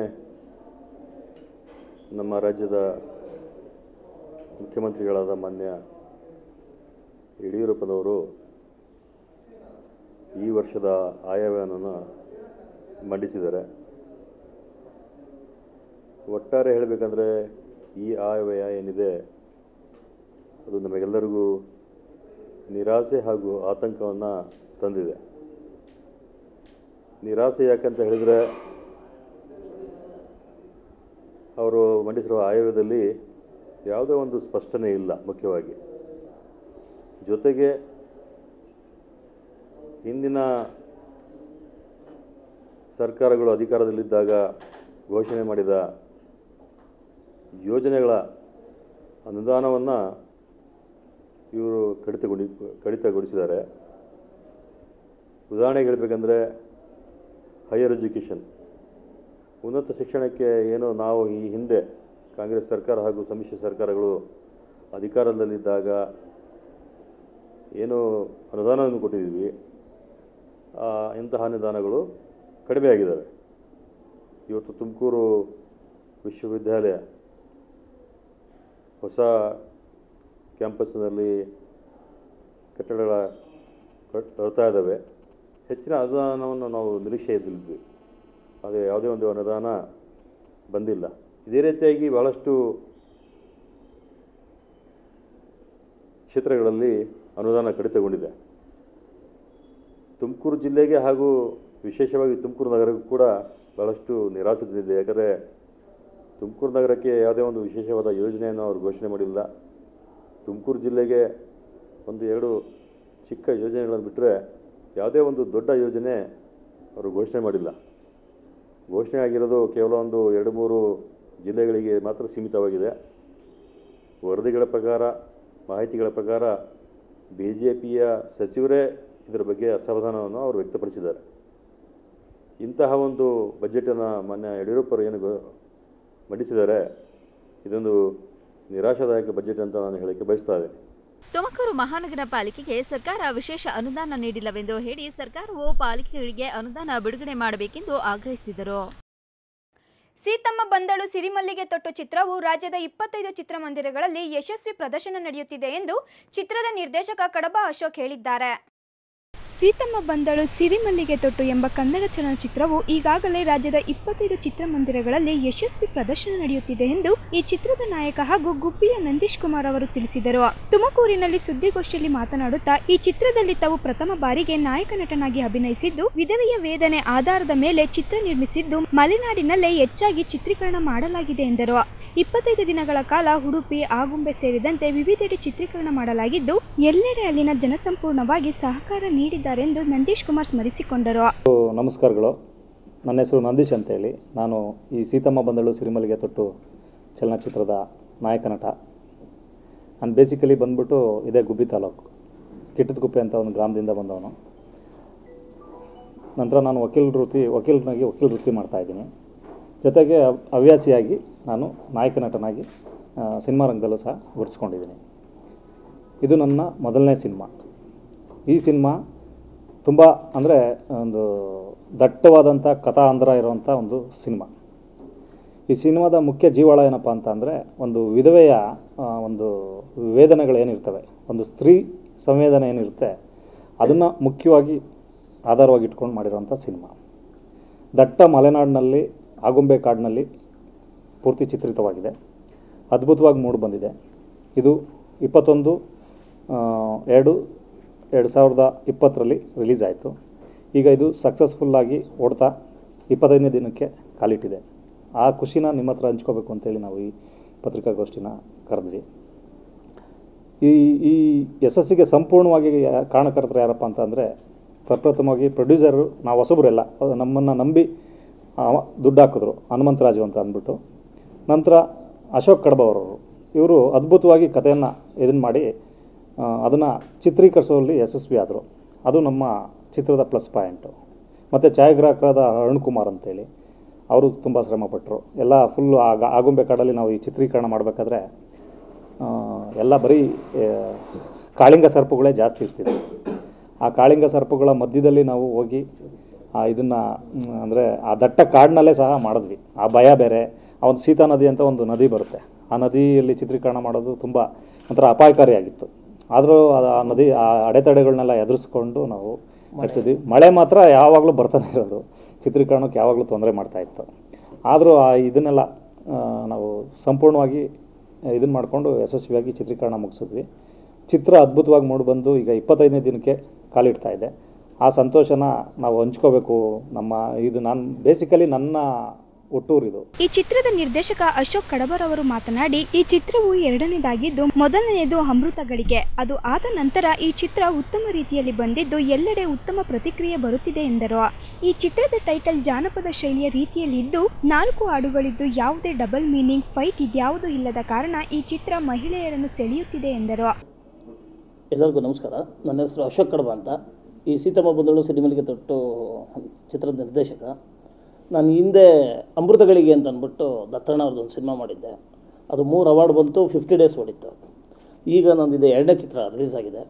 H: ನಮ್ಮ ರಾಜ್ಯದ ಮುಖ್ಯಮಂತ್ರಿಗಳಾದ ಮಾನ್ಯ ಯಡಿಯೂರಪ್ಪನವರು ಈ ವರ್ಷದ ಆಯವ್ಯಯನವನ್ನು ಮಂಡಿಸಿದ್ದಾರೆ ಒಟ್ಟಾರೆ ಹೇಳಬೇಕಂದ್ರೆ ಈ ಆಯವ್ಯಯ ಏನಿದೆ ಅದು ನಮಗೆಲ್ಲರಿಗೂ ನಿರಾಸೆ ಹಾಗೂ ಆತಂಕವನ್ನು ತಂದಿದೆ ನಿರಾಸೆ ಯಾಕಂತ ಹೇಳಿದರೆ ಅವರು ಮಂಡಿಸಿರುವ ಆಯವ್ಯದಲ್ಲಿ ಯಾವುದೇ ಒಂದು ಸ್ಪಷ್ಟನೆ ಇಲ್ಲ ಮುಖ್ಯವಾಗಿ ಜೊತೆಗೆ ಹಿಂದಿನ ಸರ್ಕಾರಗಳು ಅಧಿಕಾರದಲ್ಲಿದ್ದಾಗ ಘೋಷಣೆ ಮಾಡಿದ ಯೋಜನೆಗಳ ಅನುದಾನವನ್ನು ಇವರು ಕಡಿತಗೊಂಡಿ ಕಡಿತಗೊಳಿಸಿದ್ದಾರೆ ಉದಾಹರಣೆಗೆ ಹೇಳಬೇಕಂದ್ರೆ ಹೈಯರ್ ಎಜುಕೇಷನ್ ಉನ್ನತ ಶಿಕ್ಷಣಕ್ಕೆ ಏನು ನಾವು ಈ ಹಿಂದೆ ಕಾಂಗ್ರೆಸ್ ಸರ್ಕಾರ ಹಾಗೂ ಸಮ್ಮಿಶ್ರ ಸರ್ಕಾರಗಳು ಅಧಿಕಾರದಲ್ಲಿದ್ದಾಗ ಏನು ಅನುದಾನವನ್ನು ಕೊಟ್ಟಿದ್ದೀವಿ ಆ, ಇಂತಹ ಅನುದಾನಗಳು ಕಡಿಮೆ ಆಗಿದ್ದಾವೆ ಇವತ್ತು ತುಮಕೂರು ವಿಶ್ವವಿದ್ಯಾಲಯ ಹೊಸ ಕ್ಯಾಂಪಸ್ಸಿನಲ್ಲಿ ಕಟ್ಟಡಗಳ ಕಟ್ ತರ್ತಾ ಇದ್ದಾವೆ ಹೆಚ್ಚಿನ ಅನುದಾನವನ್ನು ನಾವು ನಿರೀಕ್ಷೆಯಲ್ಲಿದ್ವಿ ಆದರೆ ಯಾವುದೇ ಒಂದು ಅನುದಾನ ಬಂದಿಲ್ಲ ಇದೇ ರೀತಿಯಾಗಿ ಬಹಳಷ್ಟು ಕ್ಷೇತ್ರಗಳಲ್ಲಿ ಅನುದಾನ ಕಡಿತಗೊಂಡಿದೆ ತುಮಕೂರು ಜಿಲ್ಲೆಗೆ ಹಾಗೂ ವಿಶೇಷವಾಗಿ ತುಮಕೂರು ನಗರಕ್ಕೂ ಕೂಡ ಬಹಳಷ್ಟು ನಿರಾಸೆ ತಂದಿದೆ ಯಾಕಂದರೆ ತುಮಕೂರು ನಗರಕ್ಕೆ ಯಾವುದೇ ಒಂದು ವಿಶೇಷವಾದ ಯೋಜನೆಯನ್ನು ಅವರು ಘೋಷಣೆ ಮಾಡಿಲ್ಲ ತುಮಕೂರು ಜಿಲ್ಲೆಗೆ ಒಂದು ಎರಡು ಚಿಕ್ಕ ಯೋಜನೆಗಳನ್ನು ಬಿಟ್ಟರೆ ಯಾವುದೇ ಒಂದು ದೊಡ್ಡ ಯೋಜನೆ ಅವರು ಘೋಷಣೆ ಮಾಡಿಲ್ಲ ಘೋಷಣೆ ಆಗಿರೋದು ಕೇವಲ ಒಂದು ಎರಡು ಮೂರು ಜಿಲ್ಲೆಗಳಿಗೆ ಮಾತ್ರ ಸೀಮಿತವಾಗಿದೆ ವರದಿಗಳ ಪ್ರಕಾರ ಮಾಹಿತಿಗಳ ಪ್ರಕಾರ ಬಿ ಜೆ ಪಿಯ ಸಚಿವರೇ ಇದರ ಬಗ್ಗೆ ಅಸಮಾಧಾನವನ್ನು ಅವರು ವ್ಯಕ್ತಪಡಿಸಿದ್ದಾರೆ ಇಂತಹ ಒಂದು ಬಜೆಟನ್ನು ಮಾನ್ಯ ಯಡಿಯೂರಪ್ಪರು ಏನು ಗೊ- ಮಂಡಿಸಿದ್ದಾರೆ ಇದೊಂದು ನಿರಾಶಾದಾಯಕ ಬಜೆಟ್ ಅಂತ ನಾನು ಹೇಳಕ್ಕೆ ಬಯಸ್ತಾ ಇದ್ದೇನೆ
E: ತುಮಕೂರು ಮಹಾನಗರ ಪಾಲಿಕೆಗೆ ಸರ್ಕಾರ ವಿಶೇಷ ಅನುದಾನ ನೀಡಿಲ್ಲವೆಂದು ಹೇಳಿ ಸರ್ಕಾರವು ಪಾಲಿಕೆಗಳಿಗೆ ಅನುದಾನ ಬಿಡುಗಡೆ ಮಾಡಬೇಕೆಂದು ಆಗ್ರಹಿಸಿದರು
A: ಸೀತಮ್ಮ ಬಂದಳು ಸಿರಿಮಲ್ಲಿಗೆ ತೊಟ್ಟು ಚಿತ್ರವು ರಾಜ್ಯದ ಇಪ್ಪತ್ತೈದು ಚಿತ್ರಮಂದಿರಗಳಲ್ಲಿ ಯಶಸ್ವಿ ಪ್ರದರ್ಶನ ನಡೆಯುತ್ತಿದೆ ಎಂದು ಚಿತ್ರದ ನಿರ್ದೇಶಕ ಕಡಬ ಅಶೋಕ್ ಹೇಳಿದ್ದಾರೆ
I: ಸೀತಮ್ಮ ಬಂದಳು ಸಿರಿಮಲ್ಲಿಗೆ ತೊಟ್ಟು ಎಂಬ ಕನ್ನಡ ಚಲನಚಿತ್ರವು ಈಗಾಗಲೇ ರಾಜ್ಯದ ಇಪ್ಪತ್ತೈದು ಚಿತ್ರಮಂದಿರಗಳಲ್ಲಿ ಯಶಸ್ವಿ ಪ್ರದರ್ಶನ ನಡೆಯುತ್ತಿದೆ ಎಂದು ಈ ಚಿತ್ರದ ನಾಯಕ ಹಾಗೂ ಗುಬ್ಬಿಯ ನಂದೀಶ್ ಕುಮಾರ್ ಅವರು ತಿಳಿಸಿದರು ತುಮಕೂರಿನಲ್ಲಿ ಸುದ್ದಿಗೋಷ್ಠಿಯಲ್ಲಿ ಮಾತನಾಡುತ್ತಾ ಈ ಚಿತ್ರದಲ್ಲಿ ತಾವು ಪ್ರಥಮ ಬಾರಿಗೆ ನಾಯಕ ನಟನಾಗಿ ಅಭಿನಯಿಸಿದ್ದು ವಿಧವೆಯ ವೇದನೆ ಆಧಾರದ ಮೇಲೆ ಚಿತ್ರ ನಿರ್ಮಿಸಿದ್ದು ಮಲೆನಾಡಿನಲ್ಲೇ ಹೆಚ್ಚಾಗಿ ಚಿತ್ರೀಕರಣ ಮಾಡಲಾಗಿದೆ ಎಂದರು ಇಪ್ಪತ್ತೈದು ದಿನಗಳ ಕಾಲ ಉಡುಪಿ ಆಗುಂಬೆ ಸೇರಿದಂತೆ ವಿವಿಧೆಡೆ ಚಿತ್ರೀಕರಣ ಮಾಡಲಾಗಿದ್ದು ಎಲ್ಲೆಡೆ ಅಲ್ಲಿನ ಜನಸಂಪೂರ್ಣವಾಗಿ ಸಹಕಾರ ನೀಡಿದ್ದಾರೆಂದು ನಂದೀಶ್ ಕುಮಾರ್ ಸ್ಮರಿಸಿಕೊಂಡರು
J: ನಮಸ್ಕಾರಗಳು ನನ್ನ ಹೆಸರು ನಂದೀಶ್ ಅಂತೇಳಿ ನಾನು ಈ ಸೀತಮ್ಮ ಬಂದಳು ಸಿರಿಮಲ್ಲಿಗೆ ತೊಟ್ಟು ಚಲನಚಿತ್ರದ ನಾಯಕ ನಟ ನಾನು ಬೇಸಿಕಲಿ ಬಂದ್ಬಿಟ್ಟು ಇದೇ ಗುಬ್ಬಿ ತಾಲೂಕು ಕಿಟ್ಟದಗುಪ್ಪೆ ಅಂತ ಒಂದು ಗ್ರಾಮದಿಂದ ಬಂದವನು ನಂತರ ನಾನು ವಕೀಲ ವೃತ್ತಿ ವಕೀಲನಾಗಿ ವಕೀಲ ವೃತ್ತಿ ಮಾಡ್ತಾಯಿದ್ದೀನಿ ಜೊತೆಗೆ ಹವ್- ಹವ್ಯಾಸಿಯಾಗಿ ನಾನು ನಾಯಕ ನಟನಾಗಿ ಆ, ಸಿನಿಮಾ ರಂಗದಲ್ಲೂ ಸಹ ಗುರುತಿಸ್ಕೊಂಡಿದ್ದೀನಿ ಇದು ನನ್ನ ಮೊದಲನೇ ಸಿನಿಮಾ ಈ ಸಿನಿಮಾ ತುಂಬ ಅಂದರೆ ಒಂದು ದಟ್ಟವಾದಂಥ ಕಥಾಂಧ್ರ ಇರುವಂಥ ಒಂದು ಸಿನಿಮಾ ಈ ಸಿನಿಮಾದ ಮುಖ್ಯ ಜೀವಾಳ ಏನಪ್ಪ ಅಂತ ಅಂದರೆ ಒಂದು ವಿಧವೆಯ ಆ, ಒಂದು ವೇದನೆಗಳೇನಿರ್ತವೆ ಒಂದು ಸ್ತ್ರೀ ಸಂವೇದನೆ ಏನಿರುತ್ತೆ ಅದನ್ನು ಮುಖ್ಯವಾಗಿ ಆಧಾರವಾಗಿ ಇಟ್ಕೊಂಡು ಮಾಡಿರೋಂಥ ಸಿನಿಮಾ ದಟ್ಟ ಮಲೆನಾಡಿನಲ್ಲಿ ಆಗುಂಬೆ ಕಾಡಿನಲ್ಲಿ ಪೂರ್ತಿ ಚಿತ್ರಿತವಾಗಿದೆ ಅದ್ಭುತವಾಗಿ ಮೂಡಿ ಬಂದಿದೆ ಇದು ಇಪ್ಪತ್ತೊಂದು ಆ, ಎರಡು ಎರಡು ಸಾವಿರದ ಇಪ್ಪತ್ತರಲ್ಲಿ ರಿಲೀಸ್ ಆಯಿತು ಈಗ ಇದು ಸಕ್ಸಸ್ಫುಲ್ಲಾಗಿ ಓಡ್ತಾ ಇಪ್ಪತ್ತೈದನೇ ದಿನಕ್ಕೆ ಕಾಲಿಟ್ಟಿದೆ ಆ ಖುಷಿನ ನಿಮ್ಮ ಹತ್ರ ಹಂಚ್ಕೋಬೇಕು ಅಂತೇಳಿ ನಾವು ಈ ಪತ್ರಿಕಾಗೋಷ್ಠಿನ ಕರೆದ್ವಿ ಈ ಈ ಯಶಸ್ಸಿಗೆ ಸಂಪೂರ್ಣವಾಗಿ ಯಾ- ಕಾರಣಕರ್ತರು ಯಾರಪ್ಪ ಅಂತ ಅಂದರೆ ಪ್ರಪ್ರಥಮವಾಗಿ ಪ್ರೊಡ್ಯೂಸರು ನಾವು ಹೊಸಬರೆಲ್ಲ ನಮ್ಮನ್ನು ನಂಬಿ ಅವ ದುಡ್ಡು ಹಾಕಿದ್ರು ಹನುಮಂತರಾಜು ಅಂತ ಅಂದ್ಬಿಟ್ಟು ನಂತರ ಅಶೋಕ್ ಕಡಬವರವರು ಇವರು ಅದ್ಭುತವಾಗಿ ಕಥೆಯನ್ನು ಇದನ್ನು ಮಾಡಿ ಅದನ್ನು ಚಿತ್ರೀಕರಿಸುವಲ್ಲಿ ಯಶಸ್ವಿ ಆದರು ಅದು ನಮ್ಮ ಚಿತ್ರದ ಪ್ಲಸ್ ಪಾಯಿಂಟು ಮತ್ತು ಛಾಯಾಗ್ರಾಹಕರಾದ ಅರುಣ್ ಕುಮಾರ್ ಅಂತೇಳಿ ಅವರು ತುಂಬ ಶ್ರಮಪಟ್ಟರು ಎಲ್ಲ ಫುಲ್ಲು ಆಗ ಆಗುಂಬೆ ಕಾಡಲ್ಲಿ ನಾವು ಈ ಚಿತ್ರೀಕರಣ ಮಾಡಬೇಕಾದ್ರೆ ಆ, ಎಲ್ಲ ಬರೀ ಆ, ಕಾಳಿಂಗ ಸರ್ಪಗಳೇ ಜಾಸ್ತಿ ಇರ್ತಿದೆ ಆ ಕಾಳಿಂಗ ಸರ್ಪಗಳ ಮಧ್ಯದಲ್ಲಿ ನಾವು ಹೋಗಿ ಇದನ್ನು ಅಂದರೆ ಆ ದಟ್ಟ ಕಾಡಿನಲ್ಲೇ ಸಹ ಮಾಡಿದ್ವಿ ಆ ಭಯ ಬೇರೆ ಆ ಒಂದು ಸೀತಾ ನದಿ ಅಂತ ಒಂದು ನದಿ ಬರುತ್ತೆ ಆ ನದಿಯಲ್ಲಿ ಚಿತ್ರೀಕರಣ ಮಾಡೋದು ತುಂಬ ಒಂಥರ ಅಪಾಯಕಾರಿಯಾಗಿತ್ತು ಆದರೂ ಆ ನದಿ ಆ ಅಡೆತಡೆಗಳನ್ನೆಲ್ಲ ಎದುರಿಸ್ಕೊಂಡು ನಾವು ನಡೆಸಿದ್ವಿ ಮಳೆ ಮಾತ್ರ ಯಾವಾಗಲೂ ಬರ್ತಾನೆ ಇರೋದು ಚಿತ್ರೀಕರಣಕ್ಕೆ ಯಾವಾಗಲೂ ತೊಂದರೆ ಮಾಡ್ತಾಯಿತ್ತು ಆದರೂ ಆ ಇದನ್ನೆಲ್ಲ ಆ, ನಾವು ಸಂಪೂರ್ಣವಾಗಿ ಇದನ್ನು ಮಾಡಿಕೊಂಡು ಯಶಸ್ವಿಯಾಗಿ ಚಿತ್ರೀಕರಣ ಮುಗಿಸಿದ್ವಿ ಚಿತ್ರ ಅದ್ಭುತವಾಗಿ ಮೂಡಿಬಂದು ಈಗ ಇಪ್ಪತ್ತೈದನೇ ದಿನಕ್ಕೆ ಕಾಲಿಡ್ತಾ ಇದೆ ಆ ಸಂತೋಷನ ನಾವು ಹಂಚ್ಕೋಬೇಕು ನಮ್ಮ ಇದು ನಾನು ಬೇಸಿಕಲಿ ನನ್ನ ಹುಟ್ಟೂರಿದು
I: ಈ ಚಿತ್ರದ ನಿರ್ದೇಶಕ ಅಶೋಕ್ ಕಡಬರ್ ಅವರು ಮಾತನಾಡಿ ಈ ಚಿತ್ರವು ಎರಡನೇದಾಗಿದ್ದು ಮೊದಲನೆಯದು ಅಮೃತಗಳಿಗೆ ಅದು ಆದ ನಂತರ ಈ ಚಿತ್ರ ಉತ್ತಮ ರೀತಿಯಲ್ಲಿ ಬಂದಿದ್ದು ಎಲ್ಲೆಡೆ ಉತ್ತಮ ಪ್ರತಿಕ್ರಿಯೆ ಬರುತ್ತಿದೆ ಎಂದರು ಈ ಚಿತ್ರದ ಟೈಟಲ್ ಜಾನಪದ ಶೈಲಿಯ ರೀತಿಯಲ್ಲಿದ್ದು ನಾಲ್ಕು ಹಾಡುಗಳಿದ್ದು ಯಾವುದೇ ಡಬಲ್ ಮೀನಿಂಗ್ ಫೈಟ್ ಇದ್ಯಾವುದೂ ಇಲ್ಲದ ಕಾರಣ ಈ ಚಿತ್ರ ಮಹಿಳೆಯರನ್ನು ಸೆಳೆಯುತ್ತಿದೆ ಎಂದರು
K: ಎಲ್ಲರಿಗೂ ನಮಸ್ಕಾರ ನನ್ನ ಹೆಸರು ಅಶೋಕ್ ಕಡಬ ಅಂತ ಈ ಸೀತಮ್ಮ ಬಂದಳು ಸಿನಿಮಲಿಗೆ ತೊಟ್ಟು ಚಿತ್ರದ ನಿರ್ದೇಶಕ ನಾನು ಹಿಂದೆ ಅಮೃತಗಳಿಗೆ ಅಂತ ಅಂದ್ಬಿಟ್ಟು ದತ್ತಣ್ಣ ಅವ್ರದ್ದೊಂದು ಸಿನಿಮಾ ಮಾಡಿದ್ದೆ ಅದು ಮೂರು ಅವಾರ್ಡ್ ಬಂತು ಫಿಫ್ಟಿ ಡೇಸ್ ಓಡಿತ್ತು ಈಗ ನಂದಿದೆ ಎರಡನೇ ಚಿತ್ರ ರಿಲೀಸ್ ಆಗಿದೆ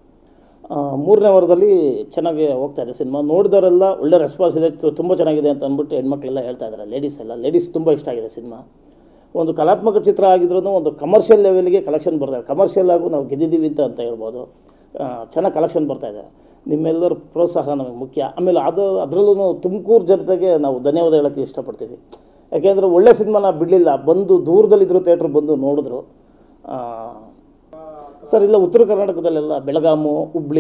K: ಆ, ಮೂರನೇ ವಾರದಲ್ಲಿ ಚೆನ್ನಾಗಿ ಹೋಗ್ತಾ ಇದೆ ಸಿನಿಮಾ ನೋಡಿದವರೆಲ್ಲ ಒಳ್ಳೆ ರೆಸ್ಪಾನ್ಸ್ ಇದೆ ತುಂಬ ಚೆನ್ನಾಗಿದೆ ಅಂತ ಅಂದ್ಬಿಟ್ಟು ಹೆಣ್ಮಕ್ಳೆಲ್ಲ ಹೇಳ್ತಾ ಇದ್ದಾರೆ ಲೇಡೀಸ್ ಎಲ್ಲ ಲೇಡೀಸ್ ತುಂಬ ಇಷ್ಟ ಆಗಿದೆ ಸಿನಿಮಾ ಒಂದು ಕಲಾತ್ಮಕ ಚಿತ್ರ ಆಗಿದ್ರೂ ಒಂದು ಕಮರ್ಷಿಯಲ್ ಲೆವೆಲ್ಗೆ ಕಲೆಕ್ಷನ್ ಬರ್ತಾ ಇದೆ ಕಮರ್ಷಿಯಲ್ ಆಗು ನಾವು ಗೆದ್ದಿದ್ದೀವಿ ಅಂತ ಅಂತ ಹೇಳ್ಬೋದು ಚೆನ್ನಾಗಿ ಕಲೆಕ್ಷನ್ ಬರ್ತಾ ಇದೆ ನಿಮ್ಮೆಲ್ಲರ ಪ್ರೋತ್ಸಾಹ ನಮಗೆ ಮುಖ್ಯ ಆಮೇಲೆ ಅದು ಅದರಲ್ಲೂ ತುಮಕೂರು ಜನತೆಗೆ ನಾವು ಧನ್ಯವಾದ ಹೇಳೋಕ್ಕೆ ಇಷ್ಟಪಡ್ತೀವಿ ಯಾಕೆಂದರೆ ಒಳ್ಳೆ ಸಿನಿಮಾನ ಬಿಡಲಿಲ್ಲ ಬಂದು ದೂರದಲ್ಲಿದ್ದರು ಥಿಯೇಟ್ರ್ ಬಂದು ನೋಡಿದ್ರು ಆ, ಸರ್ ಇಲ್ಲ ಉತ್ತರ ಕರ್ನಾಟಕದಲ್ಲೆಲ್ಲ ಬೆಳಗಾಮು ಹುಬ್ಳಿ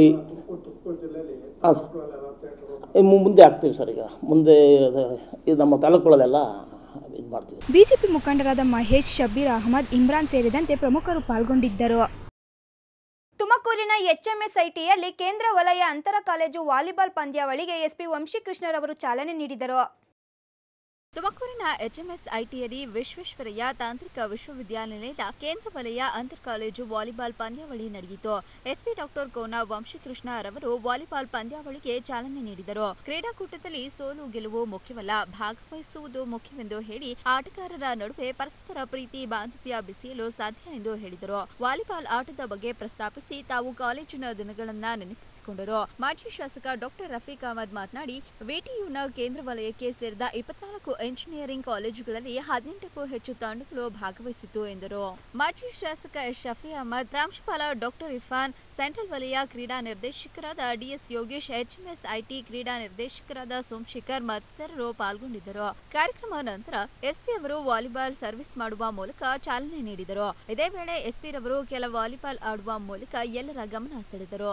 K: ಹಾಂ ಸರ್ ಈ ಮು- ಮುಂದೆ ಆಗ್ತೀವಿ ಸರ್ ಈಗ ಮುಂದೆ ಅದು- ಇದು ನಮ್ಮ ತಾಲೂಕುಗಳಲ್ಲೆಲ್ಲ ಇದು ಮಾಡ್ತೀವಿ
I: ಬಿಜೆಪಿ ಮುಖಂಡರಾದ ಮಹೇಶ್ ಶಬೀರ್ ಅಹಮದ್ ಇಮ್ರಾನ್ ಸೇರಿದಂತೆ ಪ್ರಮುಖರು ಪಾಲ್ಗೊಂಡಿದ್ದರು
A: ತುಮಕೂರಿನ ಎಚ್ಎಂಎಸ್ ಐಟಿಯಲ್ಲಿ ಕೇಂದ್ರ ವಲಯ ಅಂತರ ಕಾಲೇಜು ವಾಲಿಬಾಲ್ ಪಂದ್ಯಾವಳಿಗೆ ಎಸ್ಪಿ ವಂಶಿಕೃಷ್ಣರವರು ಚಾಲನೆ ನೀಡಿದರು
E: ತುಮಕೂರಿನ ಎಚ್ಎಂಎಸ್ ಐಟಿಯಲ್ಲಿ ವಿಶ್ವೇಶ್ವರಯ್ಯ ತಾಂತ್ರಿಕ ವಿಶ್ವವಿದ್ಯಾನಿಲಯದ ಕೇಂದ್ರ ವಲಯ ಅಂತರ್ ಕಾಲೇಜು ವಾಲಿಬಾಲ್ ಪಂದ್ಯಾವಳಿ ನಡೆಯಿತು ಎಸ್ಪಿ ಡಾಕ್ಟರ್ ಕೋನ ವಂಶಕೃಷ್ಣ ರವರು ವಾಲಿಬಾಲ್ ಪಂದ್ಯಾವಳಿಗೆ ಚಾಲನೆ ನೀಡಿದರು ಕ್ರೀಡಾಕೂಟದಲ್ಲಿ ಸೋಲು ಗೆಲುವು ಮುಖ್ಯವಲ್ಲ ಭಾಗವಹಿಸುವುದು ಮುಖ್ಯವೆಂದು ಹೇಳಿ ಆಟಗಾರರ ನಡುವೆ ಪರಸ್ಪರ ಪ್ರೀತಿ ಬಾಂಧವ್ಯ ಬೆಸೆಯಲು ಸಾಧ್ಯ ಎಂದು ಹೇಳಿದರು ವಾಲಿಬಾಲ್ ಆಟದ ಬಗ್ಗೆ ಪ್ರಸ್ತಾಪಿಸಿ ತಾವು ಕಾಲೇಜಿನ ದಿನಗಳನ್ನ ನೆನಪಿಸಿಕೊಂಡರು ಮಾಜಿ ಶಾಸಕ ಡಾಕ್ಟರ್ ರಫೀಕ್ ಅಹಮದ್ ಮಾತನಾಡಿ ವಿಟಿಯುನ ಕೇಂದ್ರ ವಲಯಕ್ಕೆ ಸೇರಿದ ಇಪ್ಪತ್ನಾಲ್ಕು ಎಂಜಿನಿಯರಿಂಗ್ ಕಾಲೇಜುಗಳಲ್ಲಿ ಹದಿನೆಂಟಕ್ಕೂ ಹೆಚ್ಚು ತಂಡಗಳು ಭಾಗವಹಿಸಿತು ಎಂದರು ಮಾಜಿ ಶಾಸಕ ಎಸ್ ಶಫಿ ಅಹಮದ್ ಪ್ರಾಂಶುಪಾಲ ಡಾಕ್ಟರ್ ಇರ್ಫಾನ್ ಸೆಂಟ್ರಲ್ ವಲಯ ಕ್ರೀಡಾ ನಿರ್ದೇಶಕರಾದ ಡಿಎಸ್ ಯೋಗೇಶ್ ಎಚ್ಎಂಎಸ್ ಐಟಿ ಕ್ರೀಡಾ ನಿರ್ದೇಶಕರಾದ ಸೋಮಶೇಖರ್ ಮತ್ತಿತರರು ಪಾಲ್ಗೊಂಡಿದ್ದರು ಕಾರ್ಯಕ್ರಮ ನಂತರ ಎಸ್ಪಿ ಅವರು ವಾಲಿಬಾಲ್ ಸರ್ವಿಸ್ ಮಾಡುವ ಮೂಲಕ ಚಾಲನೆ ನೀಡಿದರು ಇದೇ ವೇಳೆ ಎಸ್ಪಿ ರವರು ಕೆಲ ವಾಲಿಬಾಲ್ ಆಡುವ ಮೂಲಕ ಎಲ್ಲರ ಗಮನ ಸೆಳೆದರು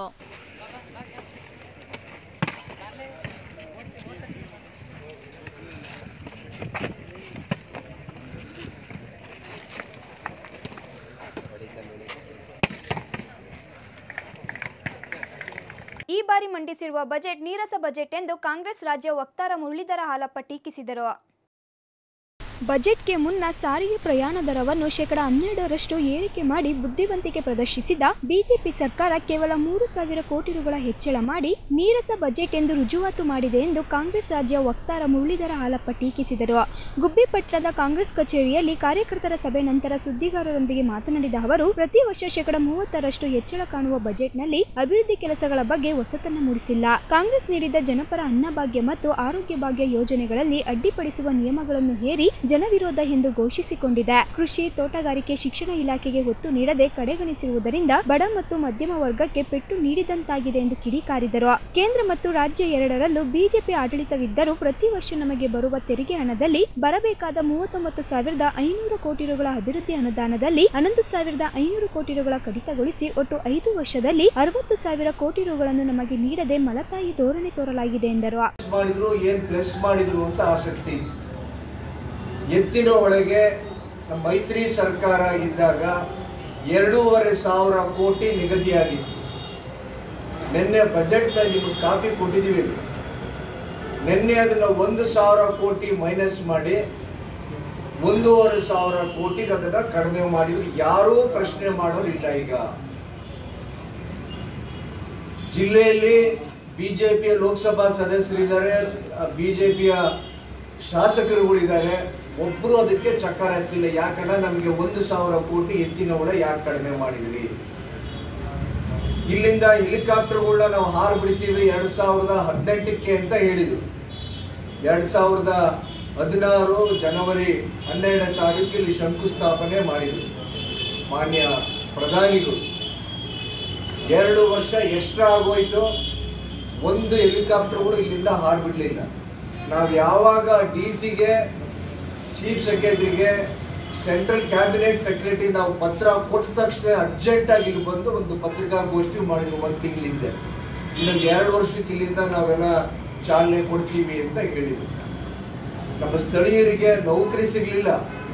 A: ಈ ಬಾರಿ ಮಂಡಿಸಿರುವ ಬಜೆಟ್ ನೀರಸ ಬಜೆಟ್ ಎಂದು ಕಾಂಗ್ರೆಸ್ ರಾಜ್ಯ ವಕ್ತಾರ ಮುರಳೀಧರ ಹಾಲಪ್ಪ ಟೀಕಿಸಿದರು
I: ಬಜೆಟ್ಗೆ ಮುನ್ನ ಸಾರಿಗೆ ಪ್ರಯಾಣ ದರವನ್ನು ಶೇಕಡ ಹನ್ನೆರಡರಷ್ಟು ಏರಿಕೆ ಮಾಡಿ ಬುದ್ಧಿವಂತಿಕೆ ಪ್ರದರ್ಶಿಸಿದ ಬಿಜೆಪಿ ಸರ್ಕಾರ ಕೇವಲ ಮೂರು ಸಾವಿರ ಕೋಟಿ ರುಗಳ ಹೆಚ್ಚಳ ಮಾಡಿ ನೀರಸ ಬಜೆಟ್ ಎಂದು ರುಜುವಾತು ಮಾಡಿದೆ ಎಂದು ಕಾಂಗ್ರೆಸ್ ರಾಜ್ಯ ವಕ್ತಾರ ಮುರಳೀಧರ ಹಾಲಪ್ಪ ಟೀಕಿಸಿದರು ಗುಬ್ಬಿ ಪಟ್ಟಣದ ಕಾಂಗ್ರೆಸ್ ಕಚೇರಿಯಲ್ಲಿ ಕಾರ್ಯಕರ್ತರ ಸಭೆ ನಂತರ ಸುದ್ದಿಗಾರರೊಂದಿಗೆ ಮಾತನಾಡಿದ ಅವರು ಪ್ರತಿ ವರ್ಷ ಶೇಕಡ ಮೂವತ್ತರಷ್ಟು ಹೆಚ್ಚಳ ಕಾಣುವ ಬಜೆಟ್ನಲ್ಲಿ ಅಭಿವೃದ್ಧಿ ಕೆಲಸಗಳ ಬಗ್ಗೆ ಹೊಸತನ್ನ ಮೂಡಿಸಿಲ್ಲ ಕಾಂಗ್ರೆಸ್ ನೀಡಿದ ಜನಪರ ಅನ್ನಭಾಗ್ಯ ಮತ್ತು ಆರೋಗ್ಯ ಭಾಗ್ಯ ಯೋಜನೆಗಳಲ್ಲಿ ಅಡ್ಡಿಪಡಿಸುವ ನಿಯಮಗಳನ್ನು ಹೇರಿ ಜನವಿರೋಧ ಎಂದು ಘೋಷಿಸಿಕೊಂಡಿದೆ ಕೃಷಿ ತೋಟಗಾರಿಕೆ ಶಿಕ್ಷಣ ಇಲಾಖೆಗೆ ಒತ್ತು ನೀಡದೆ ಕಡೆಗಣಿಸಿರುವುದರಿಂದ ಬಡ ಮತ್ತು ಮಧ್ಯಮ ವರ್ಗಕ್ಕೆ ಪೆಟ್ಟು ನೀಡಿದಂತಾಗಿದೆ ಎಂದು ಕಿಡಿಕಾರಿದರು ಕೇಂದ್ರ ಮತ್ತು ರಾಜ್ಯ ಎರಡರಲ್ಲೂ ಬಿಜೆಪಿ ಆಡಳಿತವಿದ್ದರೂ ಪ್ರತಿ ವರ್ಷ ನಮಗೆ ಬರುವ ತೆರಿಗೆ ಹಣದಲ್ಲಿ ಬರಬೇಕಾದ ಮೂವತ್ತೊಂಬತ್ತು ಸಾವಿರದ ಐನೂರು ಕೋಟಿ ರುಗಳ ಅಭಿವೃದ್ಧಿ ಅನುದಾನದಲ್ಲಿ ಹನ್ನೊಂದು ಸಾವಿರದ ಐನೂರು ಕೋಟಿ ರುಗಳ ಕಡಿತಗೊಳಿಸಿ ಒಟ್ಟು ಐದು ವರ್ಷದಲ್ಲಿ ಅರವತ್ತು ಸಾವಿರ ಕೋಟಿ ರುಗಳನ್ನು ನಮಗೆ ನೀಡದೆ ಮಲತಾಯಿ ಧೋರಣೆ ತೋರಲಾಗಿದೆ ಎಂದರು
L: ಮಾಡಿದ್ರು ಏನ್ ಪ್ಲಸ್ ಮಾಡಿದ್ರು ಅಂತ ಆಸಕ್ತಿ ಇತ್ತು. ಎತ್ತಿನ ಒಳಗೆ ನಮ್ಮ ಮೈತ್ರಿ ಸರ್ಕಾರ ಇದ್ದಾಗ ಎರಡೂವರೆ ಸಾವಿರ ಕೋಟಿ ನಿಗದಿಯಾಗಿತ್ತು ನಿನ್ನೆ ಬಜೆಟ್ನ ನಿಮಗೆ ಕಾಪಿ ಕೊಟ್ಟಿದ್ದೀವಿ ನಿನ್ನೆ ಅದನ್ನ ಒಂದು ಸಾವಿರ ಕೋಟಿ ಮೈನಸ್ ಮಾಡಿ ಒಂದೂವರೆ ಸಾವಿರ ಕೋಟಿಗೆ ಅದನ್ನ ಕಡಿಮೆ ಮಾಡಿದ್ರು ಯಾರೂ ಪ್ರಶ್ನೆ ಮಾಡೋರಿಲ್ಲ ಈಗ ಜಿಲ್ಲೆಯಲ್ಲಿ ಬಿಜೆಪಿಯ ಲೋಕಸಭಾ ಸದಸ್ಯರಿದ್ದಾರೆ ಬಿಜೆಪಿಯ ಶಾಸಕರುಗಳಿದ್ದಾರೆ ಒಬ್ರು ಅದಕ್ಕೆ ಚಕ್ಕಾರ ಎತ್ತಿಲ್ಲ ಯಾಕಂದ್ರೆ ನಮಗೆ ಒಂದು ಸಾವಿರ ಕೋಟಿ ಎತ್ತಿನ ಹೊಳೆ ಯಾಕೆ ಕಡಿಮೆ ಮಾಡಿದ್ರಿ ಇಲ್ಲಿಂದ ಹೆಲಿಕಾಪ್ಟರ್ಗಳನ್ನ ನಾವು ಹಾರು ಬಿಡ್ತೀವಿ ಎರಡ್ ಸಾವಿರದ ಹದಿನೆಂಟಕ್ಕೆ ಅಂತ ಹೇಳಿದ್ರು ಎರಡ್ ಸಾವಿರದ ಹದಿನಾರು ಜನವರಿ ಹನ್ನೆರಡನೇ ತಾರೀಕು ಇಲ್ಲಿ ಶಂಕುಸ್ಥಾಪನೆ ಮಾಡಿದ್ರು ಮಾನ್ಯ ಪ್ರಧಾನಿಗಳು ಎರಡು ವರ್ಷ ಎಕ್ಸ್ಟ್ರಾ ಆಗೋಯ್ತು ಒಂದು ಹೆಲಿಕಾಪ್ಟರ್ಗಳು ಇಲ್ಲಿಂದ ಹಾರ್ಬಿಡ್ಲಿಲ್ಲ ನಾವು ಯಾವಾಗ ಡಿ ಸಿಗೆ ಚೀಫ್ ಸೆಕ್ರೆಟರಿಗೆ ಸೆಂಟ್ರಲ್ ಕ್ಯಾಬಿನೆಟ್ ಸೆಕ್ರೆಟರಿ ನಾವು ಪತ್ರ ಕೊಟ್ಟ ತಕ್ಷಣ ಅರ್ಜೆಂಟಾಗಿ ಇಲ್ಲಿ ಬಂದು ಒಂದು ಪತ್ರಿಕಾಗೋಷ್ಠಿ ಮಾಡಿದ್ವಿ ಒಂದು ತಿಂಗಳಿಂದ ಇನ್ನೊಂದು ಎರಡು ವರ್ಷಕ್ಕೆ ಇಲ್ಲಿಂದ ನಾವೆಲ್ಲ ಚಾಲನೆ ಕೊಡ್ತೀವಿ ಅಂತ ಹೇಳಿದ್ರು ನಮ್ಮ ಸ್ಥಳೀಯರಿಗೆ ನೌಕರಿ ಸಿಗ್ಲಿಲ್ಲ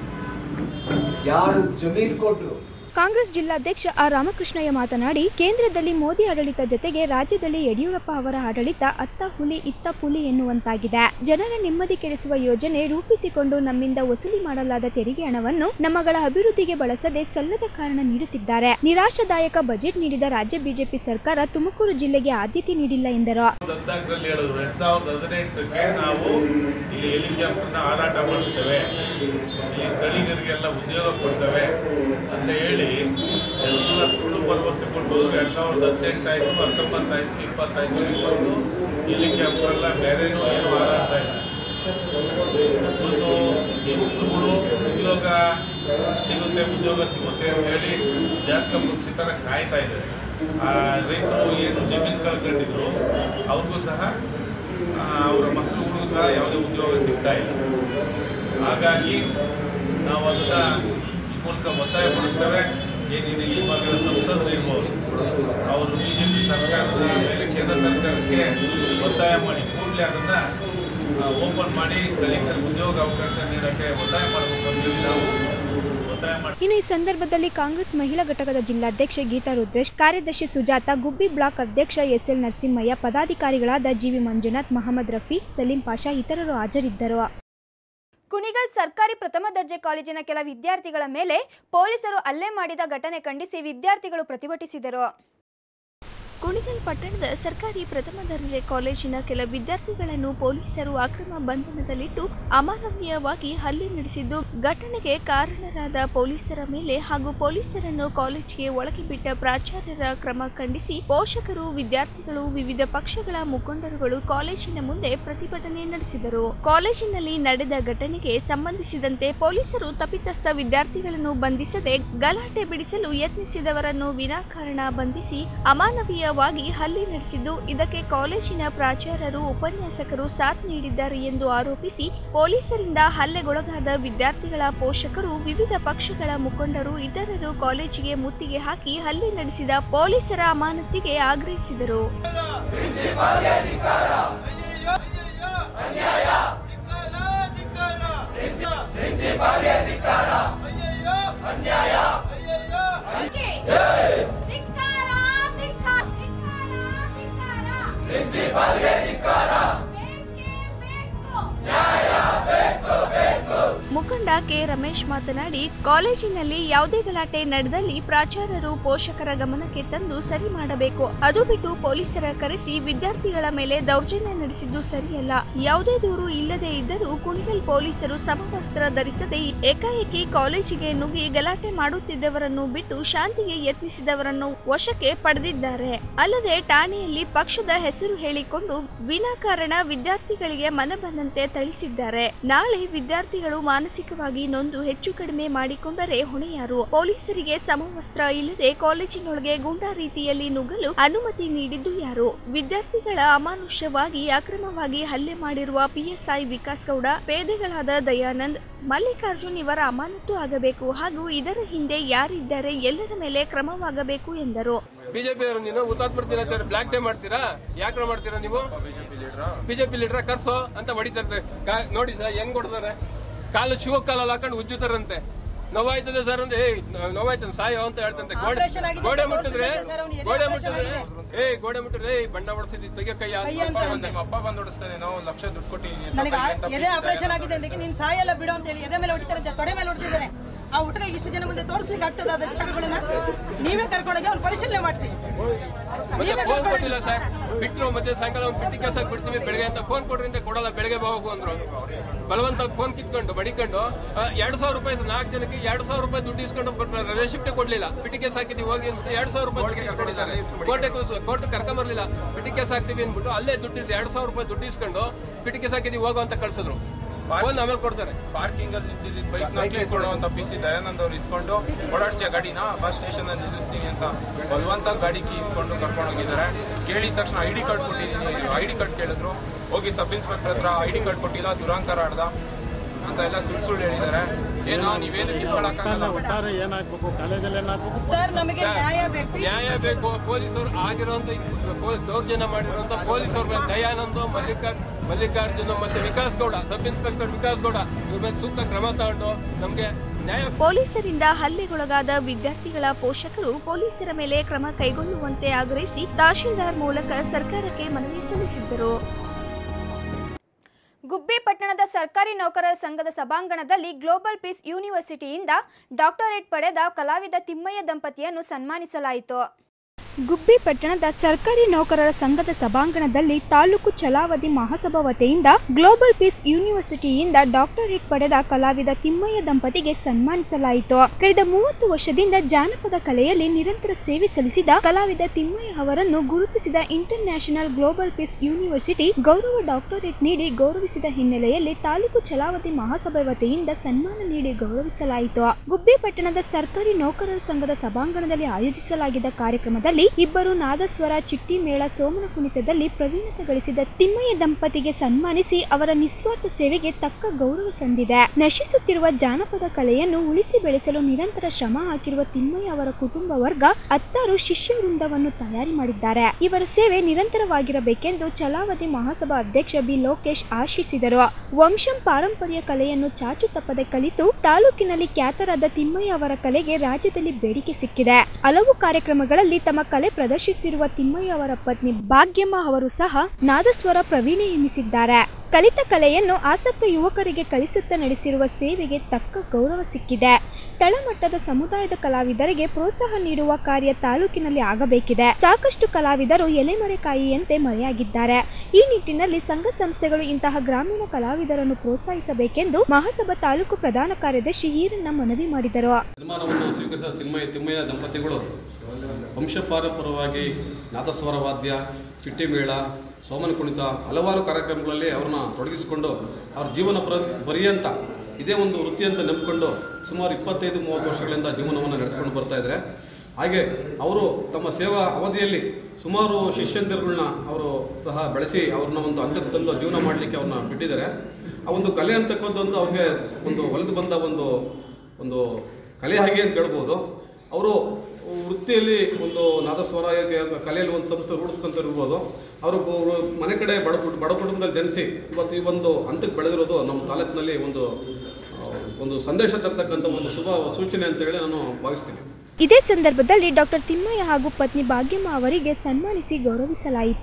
L: ಯಾರು ಜಮೀನು ಕೊಟ್ಟರು
I: ಕಾಂಗ್ರೆಸ್ ಜಿಲ್ಲಾಧ್ಯಕ್ಷ ಆರ್ ರಾಮಕೃಷ್ಣಯ್ಯ ಮಾತನಾಡಿ ಕೇಂದ್ರದಲ್ಲಿ ಮೋದಿ ಆಡಳಿತ ಜೊತೆಗೆ ರಾಜ್ಯದಲ್ಲಿ ಯಡಿಯೂರಪ್ಪ ಅವರ ಆಡಳಿತ ಅತ್ತ ಹುಲಿ ಇತ್ತ ಪುಲಿ ಎನ್ನುವಂತಾಗಿದೆ ಜನರ ನೆಮ್ಮದಿ ಕೆಡಿಸುವ ಯೋಜನೆ ರೂಪಿಸಿಕೊಂಡು ನಮ್ಮಿಂದ ವಸೂಲಿ ಮಾಡಲಾದ ತೆರಿಗೆ ಹಣವನ್ನು ನಮ್ಮಗಳ ಅಭಿವೃದ್ಧಿಗೆ ಬಳಸದೆ ಸಲ್ಲದ ಕಾರಣ ನೀಡುತ್ತಿದ್ದಾರೆ ನಿರಾಶಾದಾಯಕ ಬಜೆಟ್ ನೀಡಿದ ರಾಜ್ಯ ಬಿಜೆಪಿ ಸರ್ಕಾರ ತುಮಕೂರು ಜಿಲ್ಲೆಗೆ ಆದ್ಯತೆ ನೀಡಿಲ್ಲ ಎಂದರು
M: ಹದಿನಾಲ್ಕರಲ್ಲಿ ಹೇಳಿದ್ರು ಎರಡ್ ಸಾವಿರದ ಹದಿನೆಂಟಕ್ಕೆ ನಾವು ಇಲ್ಲಿ ಹೆಲಿಕಾಪ್ಟರ್ನ ಹಾರಾಟ ಮಾಡಿಸ್ತೇವೆ ಈ ಸ್ಥಳೀಯರಿಗೆಲ್ಲ ಉದ್ಯೋಗ ಕೊಡ್ತೇವೆ ಅಂತ ಹೇಳಿ ಎಲ್ಲ ಸುಳ್ಳು ಭರವಸೆ ಕೊಟ್ಟು ಎರಡ್ ಸಾವಿರದ ಹದಿನೆಂಟಾಯ್ತು ಹತ್ತೊಂಬತ್ತಾಯ್ತು ಇಪ್ಪತ್ತಾಯ್ತು ಇಪ್ಪತ್ತು ಹೆಲಿಕಾಪ್ಟರ್ ಎಲ್ಲ ಬೇರೆನೂ ಏನು ಹಾರಾಡ್ತಾ ಇಲ್ಲ ಇವತ್ತು ಈ ಹುಡುಗರು ಉದ್ಯೋಗ ಸಿಗುತ್ತೆ ಉದ್ಯೋಗ ಸಿಗುತ್ತೆ ಅಂತ ಹೇಳಿ ಜಾತಕ ಪಕ್ಷಿ ಥರ ಕಾಯ್ತಾ ಇದ್ದಾರೆ ಆ ರೈತರು ಏನು ಜಮೀನು ಕಳ್ಕೊಂಡಿದ್ರು ಅವ್ರಿಗೂ ಸಹ ಆ, ಅವರ ಮಕ್ಕಳುಗಳಿಗೂ ಸಹ ಯಾವುದೇ ಉದ್ಯೋಗ ಸಿಗ್ತಾ ಇಲ್ಲ ಹಾಗಾಗಿ ನಾವು ಅದನ್ನ ಈ ಮೂಲಕ ಒತ್ತಾಯ ಪಡಿಸ್ತೇವೆ ಏನಿದೆ ಈ ಭಾಗದ ಸಂಸದರು ಇರ್ಬೋದು ಅವರು ಬಿಜೆಪಿ ಸರ್ಕಾರದ ಮೇಲೆ ಕೇಂದ್ರ ಸರ್ಕಾರಕ್ಕೆ ಒತ್ತಾಯ ಮಾಡಿ ಕೂಡಲೇ ಅದನ್ನ ಓಪನ್ ಮಾಡಿ ಸ್ಥಳೀಕರಿಗೆ ಉದ್ಯೋಗ ಅವಕಾಶ ನೀಡಕ್ಕೆ ಒತ್ತಾಯ ಮಾಡಬೇಕು ಅಂತ ಹೇಳಿ ನಾವು ಒತ್ತಾಯ ಮಾಡಿ
I: ಇನ್ನು ಈ ಸಂದರ್ಭದಲ್ಲಿ ಕಾಂಗ್ರೆಸ್ ಮಹಿಳಾ ಘಟಕದ ಜಿಲ್ಲಾಧ್ಯಕ್ಷೆ ಗೀತಾ ರುದ್ರೇಶ್ ಕಾರ್ಯದರ್ಶಿ ಸುಜಾತ ಗುಬ್ಬಿ ಬ್ಲಾಕ್ ಅಧ್ಯಕ್ಷ ಎಸ್ಎಲ್ ನರಸಿಂಹಯ್ಯ ಪದಾಧಿಕಾರಿಗಳಾದ ಜಿವಿ ಮಂಜುನಾಥ್ ಮಹಮ್ಮದ್ ರಫಿ ಸಲೀಂ ಪಾಷಾ ಇತರರು ಹಾಜರಿದ್ದರು
A: ಕುಣಿಗಲ್ ಸರ್ಕಾರಿ ಪ್ರಥಮ ದರ್ಜೆ ಕಾಲೇಜಿನ ಕೆಲ ವಿದ್ಯಾರ್ಥಿಗಳ ಮೇಲೆ ಪೊಲೀಸರು ಹಲ್ಲೆ ಮಾಡಿದ ಘಟನೆ ಖಂಡಿಸಿ ವಿದ್ಯಾರ್ಥಿಗಳು ಪ್ರತಿಭಟಿಸಿದರು
E: ಕುಣಿಗಲ್ ಪಟ್ಟಣದ ಸರ್ಕಾರಿ ಪ್ರಥಮ ದರ್ಜೆ ಕಾಲೇಜಿನ ಕೆಲ ವಿದ್ಯಾರ್ಥಿಗಳನ್ನು ಪೊಲೀಸರು ಅಕ್ರಮ ಬಂಧನದಲ್ಲಿಟ್ಟು ಅಮಾನವೀಯವಾಗಿ ಹಲ್ಲೆ ನಡೆಸಿದ್ದು ಘಟನೆಗೆ ಕಾರಣರಾದ ಪೊಲೀಸರ ಮೇಲೆ ಹಾಗೂ ಪೊಲೀಸರನ್ನು ಕಾಲೇಜಿಗೆ ಒಳಗೆ ಬಿಟ್ಟ ಪ್ರಾಚಾರ್ಯರ ಕ್ರಮ ಖಂಡಿಸಿ ಪೋಷಕರು ವಿದ್ಯಾರ್ಥಿಗಳು ವಿವಿಧ ಪಕ್ಷಗಳ ಮುಖಂಡರುಗಳು ಕಾಲೇಜಿನ ಮುಂದೆ ಪ್ರತಿಭಟನೆ ನಡೆಸಿದರು ಕಾಲೇಜಿನಲ್ಲಿ ನಡೆದ ಘಟನೆಗೆ ಸಂಬಂಧಿಸಿದಂತೆ ಪೊಲೀಸರು ತಪ್ಪಿತಸ್ಥ ವಿದ್ಯಾರ್ಥಿಗಳನ್ನು ಬಂಧಿಸದೆ ಗಲಾಟೆ ಬಿಡಿಸಲು ಯತ್ನಿಸಿದವರನ್ನು ವಿನಾಕಾರಣ ಬಂಧಿಸಿ ಅಮಾನವೀಯವಾಗಿ ಹಲ್ಲೆ ನಡೆಸಿದ್ದು ಇದಕ್ಕೆ ಕಾಲೇಜಿನ ಪ್ರಾಚಾರ್ಯರು ಉಪನ್ಯಾಸಕರು ಸಾಥ್ ನೀಡಿದ್ದಾರೆ ಎಂದು ಆರೋಪಿಸಿ ಪೊಲೀಸರಿಂದ ಹಲ್ಲೆಗೊಳಗಾದ ವಿದ್ಯಾರ್ಥಿಗಳ ಪೋಷಕರು ವಿವಿಧ ಪಕ್ಷಗಳ ಮುಖಂಡರು ಇತರರು ಕಾಲೇಜಿಗೆ ಮುತ್ತಿಗೆ ಹಾಕಿ ಹಲ್ಲೆ ನಡೆಸಿದ ಪೊಲೀಸರ ಅಮಾನತಿಗೆ ಆಗ್ರಹಿಸಿದರು
I: ಮುಖಂಡ ಕೆ ರಮೇಶ್ ಮಾತನಾಡಿ ಕಾಲೇಜಿನಲ್ಲಿ ಯಾವುದೇ ಗಲಾಟೆ ನಡೆದಲ್ಲಿ ಪ್ರಾಚಾರ್ಯರು ಪೋಷಕರ ಗಮನಕ್ಕೆ ತಂದು ಸರಿ ಮಾಡಬೇಕು ಅದು ಬಿಟ್ಟು ಪೊಲೀಸರ ಕರೆಸಿ ವಿದ್ಯಾರ್ಥಿಗಳ ಮೇಲೆ ದೌರ್ಜನ್ಯ ನಡೆಸಿದ್ದು ಸರಿಯಲ್ಲ ಯಾವುದೇ ದೂರು ಇಲ್ಲದೆ ಇದ್ದರೂ ಕುಣಿಗಲ್ ಪೊಲೀಸರು ಸಮವಸ್ತ್ರ ಧರಿಸದೆ ಏಕಾಏಕಿ ಕಾಲೇಜಿಗೆ ನುಗ್ಗಿ ಗಲಾಟೆ ಮಾಡುತ್ತಿದ್ದವರನ್ನು ಬಿಟ್ಟು ಶಾಂತಿಗೆ ಯತ್ನಿಸಿದವರನ್ನು ವಶಕ್ಕೆ ಪಡೆದಿದ್ದಾರೆ ಅಲ್ಲದೆ ಠಾಣೆಯಲ್ಲಿ ಪಕ್ಷದ ಹೆಸರು ಹೇಳಿಕೊಂಡು ವಿನಾಕಾರಣ ವಿದ್ಯಾರ್ಥಿಗಳಿಗೆ ಮನ ಬಂದಂತೆ ಥಳಿಸಿದ್ದಾರೆ ನಾಳೆ ವಿದ್ಯಾರ್ಥಿಗಳು ಮಾನಸಿಕವಾಗಿ ನೊಂದು ಹೆಚ್ಚು ಕಡಿಮೆ ಮಾಡಿಕೊಂಡರೆ ಹೊಣೆಯಾರು ಪೊಲೀಸರಿಗೆ ಸಮವಸ್ತ್ರ ಇಲ್ಲದೆ ಕಾಲೇಜಿನೊಳಗೆ ಗೂಂಡಾ ರೀತಿಯಲ್ಲಿ ನುಗ್ಗಲು ಅನುಮತಿ ನೀಡಿದ್ದು ಯಾರು ವಿದ್ಯಾರ್ಥಿಗಳ ಅಮಾನುಷ್ಯವಾಗಿ ಅಕ್ರಮವಾಗಿ ಹಲ್ಲೆ ಮಾಡಿರುವ ಪಿಎಸ್ಐ ವಿಕಾಸ್ ಗೌಡ ಪೇದೆಗಳಾದ ದಯಾನಂದ್ ಮಲ್ಲಿಕಾರ್ಜುನ್ ಇವರ ಅಮಾನತು ಆಗಬೇಕು ಹಾಗೂ ಇದರ ಹಿಂದೆ ಯಾರಿದ್ದಾರೆ ಎಲ್ಲರ ಮೇಲೆ ಕ್ರಮವಾಗಬೇಕು ಎಂದರು
N: ಬಿಜೆಪಿ ಅವರು ನೀನು ಹುತಾತ್ಮರ ದಿನಾಚರಣೆ ಬ್ಲಾಕ್ ಡೇ ಮಾಡ್ತೀರಾ ಯಾಕ್ರ ಮಾಡ್ತೀರಾ ನೀವು ಬಿಜೆಪಿ ಲೀಡರ್ ಕರ್ಸೋ ಅಂತ ಹೊಡಿತಾರೆ ಕಾ- ನೋಡಿ ಸರ್ ಹೆಂಗ್ ಕೊಡ್ತಾರೆ ಕಾಲು ಶಿವ ಕಾಲಲ್ಲಿ ಹಾಕೊಂಡು ಉಜ್ಜುತ್ತಾರಂತೆ ನೋವಾಯ್ತದೆ ಸರ್ ಅಂದ್ರೆ ಏಯ್ ನೋವಾಯ್ತದೆ ಸಾಯೋ ಅಂತ ಹೇಳ್ತಂತೆ ಗೋಡೆ
O: Operation ಆಗಿದೆ
N: ಗೋಡೆ
O: ಅಂತ
N: ಮುಟ್ಟಿದ್ರೆ
O: ತೋರಿಸ್ತಿದೆ sir, ಅವ್ನು ಎದೆ
N: ಗೋಡೆ
O: operation
N: ಮುಟ್ಟಿದ್ರೆ
O: ಆಗಿದೆ.
N: ಏಯ್ ಗೋಡೆ ಮುಟ್ಟಿದ್ರೆ ಏಯ್ ಬಣ್ಣ ಹೊಡಿಸಿದ್ವಿ ತೆಗೆ ಕೈ
O: ಕೈ ಅಂತ ಅಂದೆ.
N: ಅಪ್ಪ ಬಂದು ಹೊಡಿಸ್ತಾನೆ ನಾವು ಲಕ್ಷ ದುಡ್ಡು ಕೊಟ್ಟಿದ್ದೀನಿ
O: ನನಗೆ ಆ- ಎದೆ ಆಪರೇಷನ್ ಆಗಿದೆ ಅಂದಕ್ಕೆ ನೀನ್ ಸಾಯಲ್ಲ ಬಿಡು ಅಂತ ಹೇಳಿ ಎದೆ ಮೇಲೆ ಹೊಡಿತಾರೆ ತೊಡೆ ಮೇಲೆ ಹೊಡಿತಿದ್ದಾನೆ ಆ ಹುಡುಗ ಇಷ್ಟು ಜನ ಮುಂದೆ ತೋರಿಸ್ಲಿಕ್ಕೆ ಆಗ್ತದ ಅದ ಜಾಗಗಳನ್ನ ನೀವೇ ಕರ್ಕೊಂಡೋಗಿ ಅವ್ನು ಪರಿಶೀಲನೆ ಮಾಡ್ತೀವಿ
N: ಮತ್ತೆ
O: ನೀವೇ
N: ಫೋನ್
O: ಕರ್ಕೊಂಡೋಗಿ
N: ಕೊಟ್ಟಿಲ್ಲ ಸರ್ ಬಿಟ್ರು ಮತ್ತೆ ಸಾಯಂಕಾಲ ಒಂದು ಬಿಟ್ಟಿ ಕೆಲಸ ಬಿಡ್ತೀವಿ ಬೆಳಗ್ಗೆ ಅಂತ ಫೋನ್ ಕೊಡ್ರಿ ಅಂತ ಕೊಡಲ್ಲ ಬೆಳಗ್ಗೆ ಹೋಗು ಅಂದ್ರು ಬಲವಂತ ಫೋನ್ ಕಿತ್ಕೊಂಡು ಬಡಿಕೊಂಡು ಆ, ಎರಡ್ ಸಾವಿರ ರೂಪಾಯಿ ನಾಲ್ಕು ಜನಕ್ಕೆ ಎರಡ್ ಸಾವಿರ ರೂಪಾಯಿ ದುಡ್ಡು ಇಸ್ಕೊಂಡು ಕೊಟ್ಟರೆ ರೆಸಿಪ್ಟೇ ಕೊಡ್ಲಿಲ್ಲ ಬಿಟ್ಟಿ ಕೇಸ್ ಹಾಕಿದೀವಿ ಹೋಗಿ ಅಂತ ಎರಡ್ ಸಾವಿರ ರೂಪಾಯಿ ದುಡ್ಡು ಇಸ್ಕೊಂಡಿದ್ದಾರೆ ಕೋರ್ಟೆ ಕೋರ್ಟ್ ಕರ್ಕೊಂಬರ್ಲಿಲ್ಲ ಬಿಟ್ಟಿ ಕೇಸ್ ಹಾಕ್ತೀವಿ ಅಂದ್ಬಿಟ್ಟು ಅಲ್ಲೇ ದುಡ್ಡು ಇಸ್ ಎರಡ್ ಸಾವಿರ ರೂಪಾಯಿ ದುಡ್ಡು ಇಸ್ಕೊಂಡು ಬಿಟ್ಟಿ ಕೇಸ್ ಹಾಕಿದೀವಿ ಹೋಗು ಅಂತ ಕಳ್ಸಿದ್ರು ಫೋನ್ ಆಮೇಲೆ ಕೊಡ್ತಾರೆ
P: ಪಾರ್ಕಿಂಗ್ ಅಲ್ಲಿ ನಿಂತಿದ್ದ ಬೈಕ್ ನ ಕೊಡುವಂತ ಪಿ ಸಿ ದಯಾನಂದ್ ಅವ್ರು ಇಸ್ಕೊಂಡು ಓಡಾಡ್ಸಿಯ ಗಾಡಿನ ಬಸ್ ಸ್ಟೇಷನ್ ಅಲ್ಲಿ ನಿಲ್ಲಿಸ್ತೀನಿ ಅಂತ ಬಲವಂತ ಗಾಡಿ ಕೀ ಇಸ್ಕೊಂಡು ಕರ್ಕೊಂಡು ಹೋಗಿದ್ದಾರೆ ಕೇಳಿದ ತಕ್ಷಣ ಐ ಡಿ ಕಾರ್ಡ್ ಕೊಟ್ಟಿದ್ದೀನಿ ಐ ಡಿ ಕಾರ್ಡ್ ಕೇಳಿದ್ರು ಹೋಗಿ ಸಬ್ ಇನ್ಸ್ಪೆಕ್ಟರ್ ಹತ್ರ ಐ ಡಿ ಕಾರ್ಡ್ ಕೊಟ್ಟಿಲ್ಲ ದುರಾಂಕಾರ ಆಡ್ದ ಅಂತ ಎಲ್ಲ ಸುಳ್ಳು ಸುಳ್ಳು ಹೇಳಿದ್ದಾರೆ ಏನೋ ನೀವೇನು ಇಟ್ಕೊಳಕ್ಕಾಗಲ್ಲ
Q: ಒಟ್ಟಾರೆ ಏನಾಗ್ಬೇಕು ಕಾಲೇಜಲ್ಲಿ ಏನಾಗ್ಬೇಕು
O: ಸರ್ ನಮಗೆ ನ್ಯಾಯ ಬೇಕು
N: ನ್ಯಾಯ ಬೇಕು ಪೊಲೀಸರು ಆಗಿರುವಂತ ದೌರ್ಜನ್ಯ ಮಾಡಿರುವಂತ ಪೊಲೀಸರ ಮೇಲೆ ದಯಾನಂದ್ ಮಲ್ಲಿಕಾರ್ ಮಲ್ಲಿಕಾರ್ಜುನ ಮತ್ತೆ ವಿಕಾಸ್ ಗೌಡ ಸಬ್ ಇನ್ಸ್ಪೆಕ್ಟರ್ ವಿಕಾಸ್ ಗೌಡ ಇವ್ರ ಮೇಲೆ ಸೂಕ್ತ ಕ್ರಮ ತಗೊಂಡು ನಮ್ಗೆ ನ್ಯಾಯ
I: ಪೊಲೀಸರಿಂದ ಹಲ್ಲೆಗೊಳಗಾದ ವಿದ್ಯಾರ್ಥಿಗಳ ಪೋಷಕರು ಪೊಲೀಸರ ಮೇಲೆ ಕ್ರಮ ಕೈಗೊಳ್ಳುವಂತೆ ಆಗ್ರಹಿಸಿ ತಹಶೀಲ್ದಾರ್ ಮೂಲಕ ಸರ್ಕಾರಕ್ಕೆ ಮನವಿ ಸಲ್ಲಿಸಿದ್ದರು
A: ಗುಬ್ಬಿ ಪಟ್ಟಣದ ಸರ್ಕಾರಿ ನೌಕರರ ಸಂಘದ ಸಭಾಂಗಣದಲ್ಲಿ ಗ್ಲೋಬಲ್ ಪೀಸ್ ಯೂನಿವರ್ಸಿಟಿಯಿಂದ ಡಾಕ್ಟರೇಟ್ ಪಡೆದ ಕಲಾವಿದ ತಿಮ್ಮಯ್ಯ ದಂಪತಿಯನ್ನು ಸನ್ಮಾನಿಸಲಾಯಿತು
I: ಗುಬ್ಬಿ ಪಟ್ಟಣದ ಸರ್ಕಾರಿ ನೌಕರರ ಸಂಘದ ಸಭಾಂಗಣದಲ್ಲಿ ತಾಲೂಕು ಛಲಾವಧಿ ಮಹಾಸಭಾ ವತಿಯಿಂದ ಗ್ಲೋಬಲ್ ಪೀಸ್ ಯೂನಿವರ್ಸಿಟಿಯಿಂದ ಡಾಕ್ಟರೇಟ್ ಪಡೆದ ಕಲಾವಿದ ತಿಮ್ಮಯ್ಯ ದಂಪತಿಗೆ ಸನ್ಮಾನಿಸಲಾಯಿತು ಕಳೆದ ಮೂವತ್ತು ವರ್ಷದಿಂದ ಜಾನಪದ ಕಲೆಯಲ್ಲಿ ನಿರಂತರ ಸೇವೆ ಸಲ್ಲಿಸಿದ ಕಲಾವಿದ ತಿಮ್ಮಯ್ಯ ಅವರನ್ನು ಗುರುತಿಸಿದ international global peace university ಗೌರವ ಡಾಕ್ಟರೇಟ್ ನೀಡಿ ಗೌರವಿಸಿದ ಹಿನ್ನೆಲೆಯಲ್ಲಿ ತಾಲೂಕು ಛಲಾವಧಿ ಮಹಾಸಭೆ ವತಿಯಿಂದ ಸನ್ಮಾನ ನೀಡಿ ಗೌರವಿಸಲಾಯಿತು ಗುಬ್ಬಿ ಪಟ್ಟಣದ ಸರ್ಕಾರಿ ನೌಕರರ ಸಂಘದ ಸಭಾಂಗಣದಲ್ಲಿ ಆಯೋಜಿಸಲಾಗಿದ್ದ ಕಾರ್ಯಕ್ರಮದಲ್ಲಿ ಇಬ್ಬರು ನಾದಸ್ವರ ಚಿಟ್ಟಿ ಮೇಳ ಸೋಮನ ಕುಣಿತದಲ್ಲಿ ಪ್ರವೀಣತೆ ಗಳಿಸಿದ ತಿಮ್ಮಯ್ಯ ದಂಪತಿಗೆ ಸನ್ಮಾನಿಸಿ ಅವರ ನಿಸ್ವಾರ್ಥ ಸೇವೆಗೆ ತಕ್ಕ ಗೌರವ ಸಂದಿದೆ ನಶಿಸುತ್ತಿರುವ ಜಾನಪದ ಕಲೆಯನ್ನು ಉಳಿಸಿ ಬೆಳೆಸಲು ನಿರಂತರ ಶ್ರಮ ಹಾಕಿರುವ ತಿಮ್ಮಯ್ಯ ಅವರ ಕುಟುಂಬ ವರ್ಗ ಹತ್ತಾರು ಶಿಷ್ಯ ವೃಂದವನ್ನು ತಯಾರಿ ಮಾಡಿದ್ದಾರೆ ಇವರ ಸೇವೆ ನಿರಂತರವಾಗಿರಬೇಕೆಂದು ಛಲಾವಧಿ ಮಹಾಸಭಾ ಅಧ್ಯಕ್ಷ ಬಿ ಲೋಕೇಶ್ ಆಶಿಸಿದರು ವಂಶಂ ಪಾರಂಪರ್ಯ ಕಲೆಯನ್ನು ಚಾಚು ತಪ್ಪದೆ ಕಲಿತು ತಾಲೂಕಿನಲ್ಲಿ ಖ್ಯಾತರಾದ ತಿಮ್ಮಯ್ಯ ಅವರ ಕಲೆಗೆ ರಾಜ್ಯದಲ್ಲಿ ಬೇಡಿಕೆ ಸಿಕ್ಕಿದೆ ಹಲವು ಕಾರ್ಯಕ್ರಮಗಳಲ್ಲಿ ತಮ್ಮ ಕಲೆ ಪ್ರದರ್ಶಿಸಿರುವ ತಿಮ್ಮಯ್ಯ ಅವರ ಪತ್ನಿ ಭಾಗ್ಯಮ್ಮ ಅವರು ಸಹ ನಾದಸ್ವರ ಪ್ರವೀಣೆ ಎನ್ನಿಸಿದ್ದಾರೆ ಕಲಿತ ಕಲೆಯನ್ನು ಆಸಕ್ತ ಯುವಕರಿಗೆ ಕಲಿಸುತ್ತಾ ನಡೆಸಿರುವ ಸೇವೆಗೆ ತಕ್ಕ ಗೌರವ ಸಿಕ್ಕಿದೆ ತಳಮಟ್ಟದ ಸಮುದಾಯದ ಕಲಾವಿದರಿಗೆ ಪ್ರೋತ್ಸಾಹ ನೀಡುವ ಕಾರ್ಯ ತಾಲೂಕಿನಲ್ಲಿ ಆಗಬೇಕಿದೆ ಸಾಕಷ್ಟು ಕಲಾವಿದರು ಎಲೆಮರೆಕಾಯಿಯಂತೆ ಮರೆಯಾಗಿದ್ದಾರೆ ಈ ನಿಟ್ಟಿನಲ್ಲಿ ಸಂಘ ಸಂಸ್ಥೆಗಳು ಇಂತಹ ಗ್ರಾಮೀಣ ಕಲಾವಿದರನ್ನು ಪ್ರೋತ್ಸಾಹಿಸಬೇಕೆಂದು ಮಹಾಸಭಾ ತಾಲೂಕು ಪ್ರಧಾನ ಕಾರ್ಯದರ್ಶಿ ಈರಣ್ಣ ಮನವಿ ಮಾಡಿದರು
R: ಸನ್ಮಾನವನ್ನು ಸ್ವೀಕರಿಸಿದ ಸಿನಿಮಯ ತಿಮ್ಮಯ್ಯ ದಂಪತಿಗಳು ವಂಶಪಾರಂಪರವಾಗಿ ನಾದಸ್ವರ ವಾದ್ಯ ಚಿಟ್ಟಿ ಮೇಳ ಸೋಮನ ಕುಣಿತ ಹಲವಾರು ಕಾರ್ಯಕ್ರಮಗಳಲ್ಲಿ ಅವ್ರನ್ನ ತೊಡಗಿಸಿಕೊಂಡು ಅವ್ರ ಜೀವನ ಪರ ಪರ್ಯಂತ ಇದೇ ಒಂದು ವೃತ್ತಿ ಅಂತ ನಂಬಿಕೊಂಡು ಸುಮಾರು ಇಪ್ಪತ್ತೈದು ಮೂವತ್ತು ವರ್ಷಗಳಿಂದ ಜೀವನವನ್ನು ನಡೆಸ್ಕೊಂಡು ಬರ್ತಾ ಇದ್ದಾರೆ ಹಾಗೆ ಅವರು ತಮ್ಮ ಸೇವಾ ಅವಧಿಯಲ್ಲಿ ಸುಮಾರು ಶಿಷ್ಯಂದಿರುಗಳನ್ನ ಅವರು ಸಹ ಬೆಳೆಸಿ ಅವ್ರನ್ನ ಒಂದು ಹಂತಕ್ಕೆ ತಂದು ಜೀವನ ಮಾಡಲಿಕ್ಕೆ ಅವ್ರನ್ನ ಬಿಟ್ಟಿದ್ದಾರೆ ಆ ಒಂದು ಕಲೆ ಅಂತಕ್ಕಂಥದ್ದು ಅವ್ರಿಗೆ ಒಂದು ಒಲಿದು ಬಂದ ಒಂದು ಒಂದು ಕಲೆ ಹಾಗೆ ಅಂತ ಹೇಳ್ಬೋದು ಅವರು ವೃತ್ತಿಯಲ್ಲಿ ಒಂದು ನಾದಸ್ವರ ಕಲೆಯಲ್ಲಿ ಒಂದು ಸಂಸ್ಥೆ ರೂಢಿಸ್ಕೊಂತ ಇರ್ಬೋದು ಅವರು ಮನೆ ಕಡೆ ಬಡ ಕುಟ್- ಬಡ ಕುಟುಂಬದಲ್ಲಿ ಜನಿಸಿ ಇವತ್ತು ಈ ಒಂದು ಹಂತಕ್ಕೆ ಬೆಳೆದಿರೋದು ನಮ್ಮ ತಾಲೂಕಿನಲ್ಲಿ ಒಂದು ಆ, ಒಂದು ಸಂದೇಶ ತರ್ತಕ್ಕಂಥ ಒಂದು ಶುಭ ಸೂಚನೆ ಅಂತೇಳಿ ನಾನು ಭಾವಿಸ್ತೀನಿ
I: ಇದೇ ಸಂದರ್ಭದಲ್ಲಿ ಡಾಕ್ಟರ್ ತಿಮ್ಮಯ್ಯ ಹಾಗೂ ಪತ್ನಿ ಭಾಗ್ಯಮ್ಮ ಅವರಿಗೆ ಸನ್ಮಾನಿಸಿ ಗೌರವಿಸಲಾಯಿತು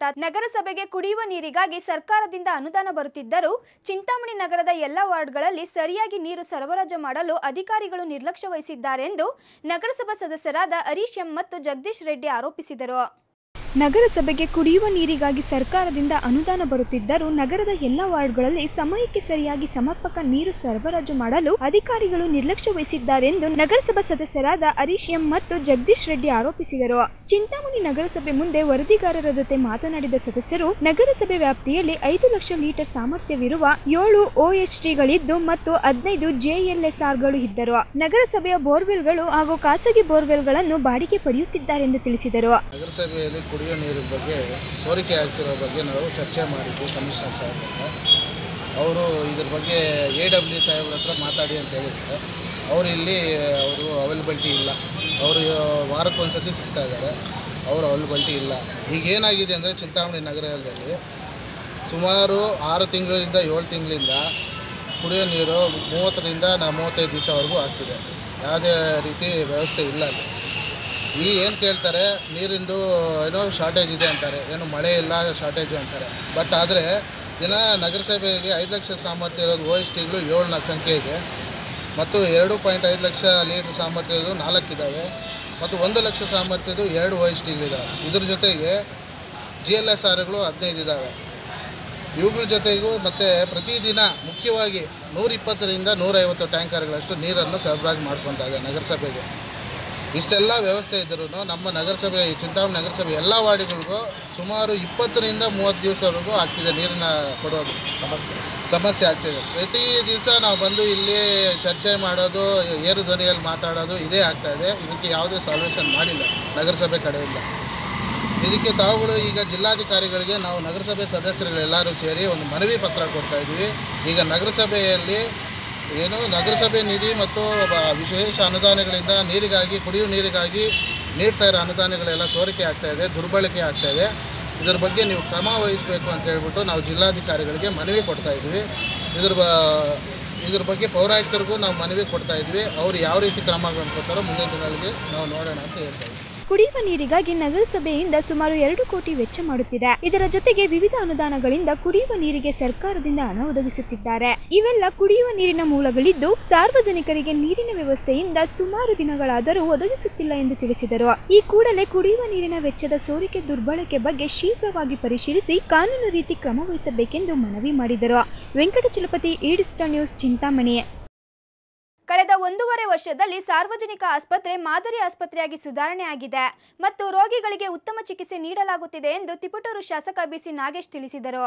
A: ಅರ್ಥಾತ್ ನಗರಸಭೆಗೆ ಕುಡಿಯುವ ನೀರಿಗಾಗಿ ಸರ್ಕಾರದಿಂದ ಅನುದಾನ ಬರುತ್ತಿದ್ದರೂ ಚಿಂತಾಮಣಿ ನಗರದ ಎಲ್ಲ ವಾರ್ಡ್ಗಳಲ್ಲಿ ಸರಿಯಾಗಿ ನೀರು ಸರಬರಾಜು ಮಾಡಲು ಅಧಿಕಾರಿಗಳು ನಿರ್ಲಕ್ಷ್ಯ ವಹಿಸಿದ್ದಾರೆ ಎಂದು ನಗರಸಭಾ ಸದಸ್ಯರಾದ ಹರೀಶ್ ಎಂ ಮತ್ತು ಜಗದೀಶ್ ರೆಡ್ಡಿ ಆರೋಪಿಸಿದರು
I: ನಗರಸಭೆಗೆ ಕುಡಿಯುವ ನೀರಿಗಾಗಿ ಸರ್ಕಾರದಿಂದ ಅನುದಾನ ಬರುತ್ತಿದ್ದರೂ ನಗರದ ಎಲ್ಲ ವಾರ್ಡ್ಗಳಲ್ಲಿ ಸಮಯಕ್ಕೆ ಸರಿಯಾಗಿ ಸಮರ್ಪಕ ನೀರು ಸರಬರಾಜು ಮಾಡಲು ಅಧಿಕಾರಿಗಳು ನಿರ್ಲಕ್ಷ್ಯ ವಹಿಸಿದ್ದಾರೆಂದು ನಗರಸಭಾ ಸದಸ್ಯರಾದ ಹರೀಶ್ ಎಂ ಮತ್ತು ಜಗದೀಶ್ ರೆಡ್ಡಿ ಆರೋಪಿಸಿದರು ಚಿಂತಾಮಣಿ ನಗರಸಭೆ ಮುಂದೆ ವರದಿಗಾರರ ಜೊತೆ ಮಾತನಾಡಿದ ಸದಸ್ಯರು ನಗರಸಭೆ ವ್ಯಾಪ್ತಿಯಲ್ಲಿ ಐದು ಲಕ್ಷ ಲೀಟರ್ ಸಾಮರ್ಥ್ಯವಿರುವ ಏಳು ಓಎಚ್ಟಿಗಳಿದ್ದು ಮತ್ತು ಹದಿನೈದು ಜೆಎಲ್ಎಸ್ಆರ್ಗಳು ಇದ್ದರು ನಗರಸಭೆಯ ಬೋರ್ವೆಲ್ಗಳು ಹಾಗೂ ಖಾಸಗಿ ಬೋರ್ವೆಲ್ಗಳನ್ನು ಬಾಡಿಗೆ ಪಡೆಯುತ್ತಿದ್ದಾರೆಂದು ತಿಳಿಸಿದರು
S: ನಗರಸಭೆಯಲ್ಲಿ ಕುಡಿಯೋ ನೀರಿನ ಬಗ್ಗೆ ಸೋರಿಕೆ ಆಗ್ತಿರೋ ಬಗ್ಗೆ ನಾವು ಚರ್ಚೆ ಮಾಡಿದ್ವಿ ಕಮಿಷನರ್ ಸಾಹೇಬ್ರ ಹತ್ರ ಅವರು ಇದ್ರ ಬಗ್ಗೆ ಎ ಡಬ್ಲ್ಯೂ ಸಾಹೇಬ್ರ ಹತ್ರ ಮಾತಾಡಿ ಅಂತ ಹೇಳಿದ್ದಾರೆ ಅವರು ಇಲ್ಲಿ ಅವರು ಅವೈಲಬಿಲಿಟಿ ಇಲ್ಲ ಅವರು ವಾರಕ್ಕೊಂದ್ಸತಿ ಸಿಗ್ತಾ ಇದ್ದಾರೆ ಅವರು ಅವೈಲಬಿಲಿಟಿ ಇಲ್ಲ ಈಗ ಏನಾಗಿದೆ ಅಂದರೆ ಚಿಂತಾಮಣಿ ನಗರದಲ್ಲಿ ಸುಮಾರು ಆರು ತಿಂಗಳಿಂದ ಏಳು ತಿಂಗಳಿಂದ ಕುಡಿಯೋ ನೀರು ಮೂವತ್ತರಿಂದ ನಾ ಮೂವತ್ತೈದು ದಿವಸವರೆಗೂ ಆಗ್ತಿದೆ ಯಾವುದೇ ರೀತಿ ವ್ಯವಸ್ಥೆ ಇಲ್ಲ ಅಲ್ಲಿ ಈ ಏನು ಕೇಳ್ತಾರೆ ನೀರಿಂದು ಏನೋ ಶಾರ್ಟೇಜ್ ಇದೆ ಅಂತಾರೆ ಏನು ಮಳೆ ಇಲ್ಲ ಶಾರ್ಟೇಜು ಅಂತಾರೆ ಬಟ್ ಆದರೆ ದಿನ ನಗರಸಭೆಗೆ ಐದು ಲಕ್ಷ ಸಾಮರ್ಥ್ಯ ಇರೋದು ಓ ಎಸ್ ಟಿಗಳು ಏಳು ಸಂಖ್ಯೆ ಇದೆ ಮತ್ತು ಎರಡು ಪಾಯಿಂಟ್ ಐದು ಲಕ್ಷ ಲೀಟ್ರ್ ಸಾಮರ್ಥ್ಯ ಇರೋದು ನಾಲ್ಕಿದ್ದಾವೆ ಮತ್ತು ಒಂದು ಲಕ್ಷ ಸಾಮರ್ಥ್ಯದ್ದು ಎರಡು ಓ ಎಸ್ ಟಿಗಳಿದ್ದಾವೆ ಇದ್ರ ಜೊತೆಗೆ ಜಿ ಎಲ್ ಎಸ್ ಆರ್ಗಳು ಹದಿನೈದು ಇದ್ದಾವೆ ಇವುಗಳ ಜೊತೆಗೂ ಮತ್ತು ಪ್ರತಿದಿನ ಮುಖ್ಯವಾಗಿ ನೂರಿಪ್ಪತ್ತರಿಂದ ನೂರೈವತ್ತು ಟ್ಯಾಂಕರ್ಗಳಷ್ಟು ನೀರನ್ನು ಸರಬರಾಜು ಮಾಡ್ಕೊತಾ ಇದೆ ನಗರಸಭೆಗೆ ಇಷ್ಟೆಲ್ಲ ವ್ಯವಸ್ಥೆ ಇದ್ದರೂ ನಮ್ಮ ನಗರಸಭೆ ಈ ಚಿಂತಾಮಣಿ ನಗರಸಭೆ ಎಲ್ಲ ವಾರ್ಡ್ಗಳಿಗೂ ಸುಮಾರು ಇಪ್ಪತ್ತರಿಂದ ಮೂವತ್ತು ದಿವಸವರೆಗೂ ಆಗ್ತಿದೆ ನೀರಿನ ಕೊಡೋದು ಸಮಸ್ಯೆ ಸಮಸ್ಯೆ ಆಗ್ತಿದೆ ಪ್ರತಿ ದಿವಸ ನಾವು ಬಂದು ಇಲ್ಲಿ ಚರ್ಚೆ ಮಾಡೋದು ಏರು ಧ್ವನಿಯಲ್ಲಿ ಮಾತಾಡೋದು ಇದೇ ಆಗ್ತಾಯಿದೆ ಇದಕ್ಕೆ ಯಾವುದೇ ಸಾಲ್ಯೂಷನ್ ಮಾಡಿಲ್ಲ ನಗರಸಭೆ ಕಡೆಯಿಂದ ಇದಕ್ಕೆ ತಾವುಗಳು ಈಗ ಜಿಲ್ಲಾಧಿಕಾರಿಗಳಿಗೆ ನಾವು ನಗರಸಭೆ ಸದಸ್ಯರುಗಳೆಲ್ಲರೂ ಸೇರಿ ಒಂದು ಮನವಿ ಪತ್ರ ಕೊಡ್ತಾ ಇದ್ದೀವಿ ಈಗ ನಗರಸಭೆಯಲ್ಲಿ ಏನು ನಗರಸಭೆ ನಿಧಿ ಮತ್ತು ಬ- ವಿಶೇಷ ಅನುದಾನಗಳಿಂದ ನೀರಿಗಾಗಿ ಕುಡಿಯುವ ನೀರಿಗಾಗಿ ನೀಡ್ತಾ ಇರೋ ಅನುದಾನಗಳೆಲ್ಲ ಸೋರಿಕೆ ಆಗ್ತಾ ಇದೆ ದುರ್ಬಳಕೆ ಆಗ್ತಾ ಇದೆ ಇದ್ರ ಬಗ್ಗೆ ನೀವು ಕ್ರಮ ವಹಿಸಬೇಕು ಅಂತ ಹೇಳ್ಬಿಟ್ಟು ನಾವು ಜಿಲ್ಲಾಧಿಕಾರಿಗಳಿಗೆ ಮನವಿ ಕೊಡ್ತಾ ಇದ್ವಿ ಇದ್ರ ಬ ಇದ್ರ ಬಗ್ಗೆ ಪೌರಾಯುಕ್ತರಿಗೂ ನಾವು ಮನವಿ ಕೊಡ್ತಾ ಇದ್ವಿ ಅವ್ರು ಯಾವ ರೀತಿ ಕ್ರಮಗಳನ್ನು ಕೊಡ್ತಾರೋ ಮುಂದಿನ ದಿನಗಳಿಗೆ ನಾವು ನೋಡೋಣ ಅಂತ ಹೇಳ್ತಾ ಇದ್ವಿ
I: ಕುಡಿಯುವ ನೀರಿಗಾಗಿ ನಗರಸಭೆಯಿಂದ ಸುಮಾರು ಎರಡು ಕೋಟಿ ವೆಚ್ಚ ಮಾಡುತ್ತಿದೆ ಇದರ ಜೊತೆಗೆ ವಿವಿಧ ಅನುದಾನಗಳಿಂದ ಕುಡಿಯುವ ನೀರಿಗೆ ಸರ್ಕಾರದಿಂದ ಹಣ ಒದಗಿಸುತ್ತಿದ್ದಾರೆ ಇವೆಲ್ಲ ಕುಡಿಯುವ ನೀರಿನ ಮೂಲಗಳಿದ್ದು ಸಾರ್ವಜನಿಕರಿಗೆ ನೀರಿನ ವ್ಯವಸ್ಥೆಯಿಂದ ಸುಮಾರು ದಿನಗಳಾದರೂ ಒದಗಿಸುತ್ತಿಲ್ಲ ಎಂದು ತಿಳಿಸಿದರು ಈ ಕೂಡಲೇ ಕುಡಿಯುವ ನೀರಿನ ವೆಚ್ಚದ ಸೋರಿಕೆ ದುರ್ಬಳಕೆ ಬಗ್ಗೆ ಶೀಘ್ರವಾಗಿ ಪರಿಶೀಲಿಸಿ ಕಾನೂನು ರೀತಿ ಕ್ರಮ ವಹಿಸಬೇಕೆಂದು ಮನವಿ ಮಾಡಿದರು ವೆಂಕಟಚಲಪತಿ ಈಡಿಸ್ಟಾ ನ್ಯೂಸ್ ಚಿಂತಾಮಣಿ
A: ಕಳೆದ ಒಂದೂವರೆ ವರ್ಷದಲ್ಲಿ ಸಾರ್ವಜನಿಕ ಆಸ್ಪತ್ರೆ ಮಾದರಿ ಆಸ್ಪತ್ರೆಯಾಗಿ ಸುಧಾರಣೆ ಆಗಿದೆ ಮತ್ತು ರೋಗಿಗಳಿಗೆ ಉತ್ತಮ ಚಿಕಿತ್ಸೆ ನೀಡಲಾಗುತ್ತಿದೆ ಎಂದು ತಿಪಟೂರು ಶಾಸಕ ಬಿಸಿ ನಾಗೇಶ್ ತಿಳಿಸಿದರು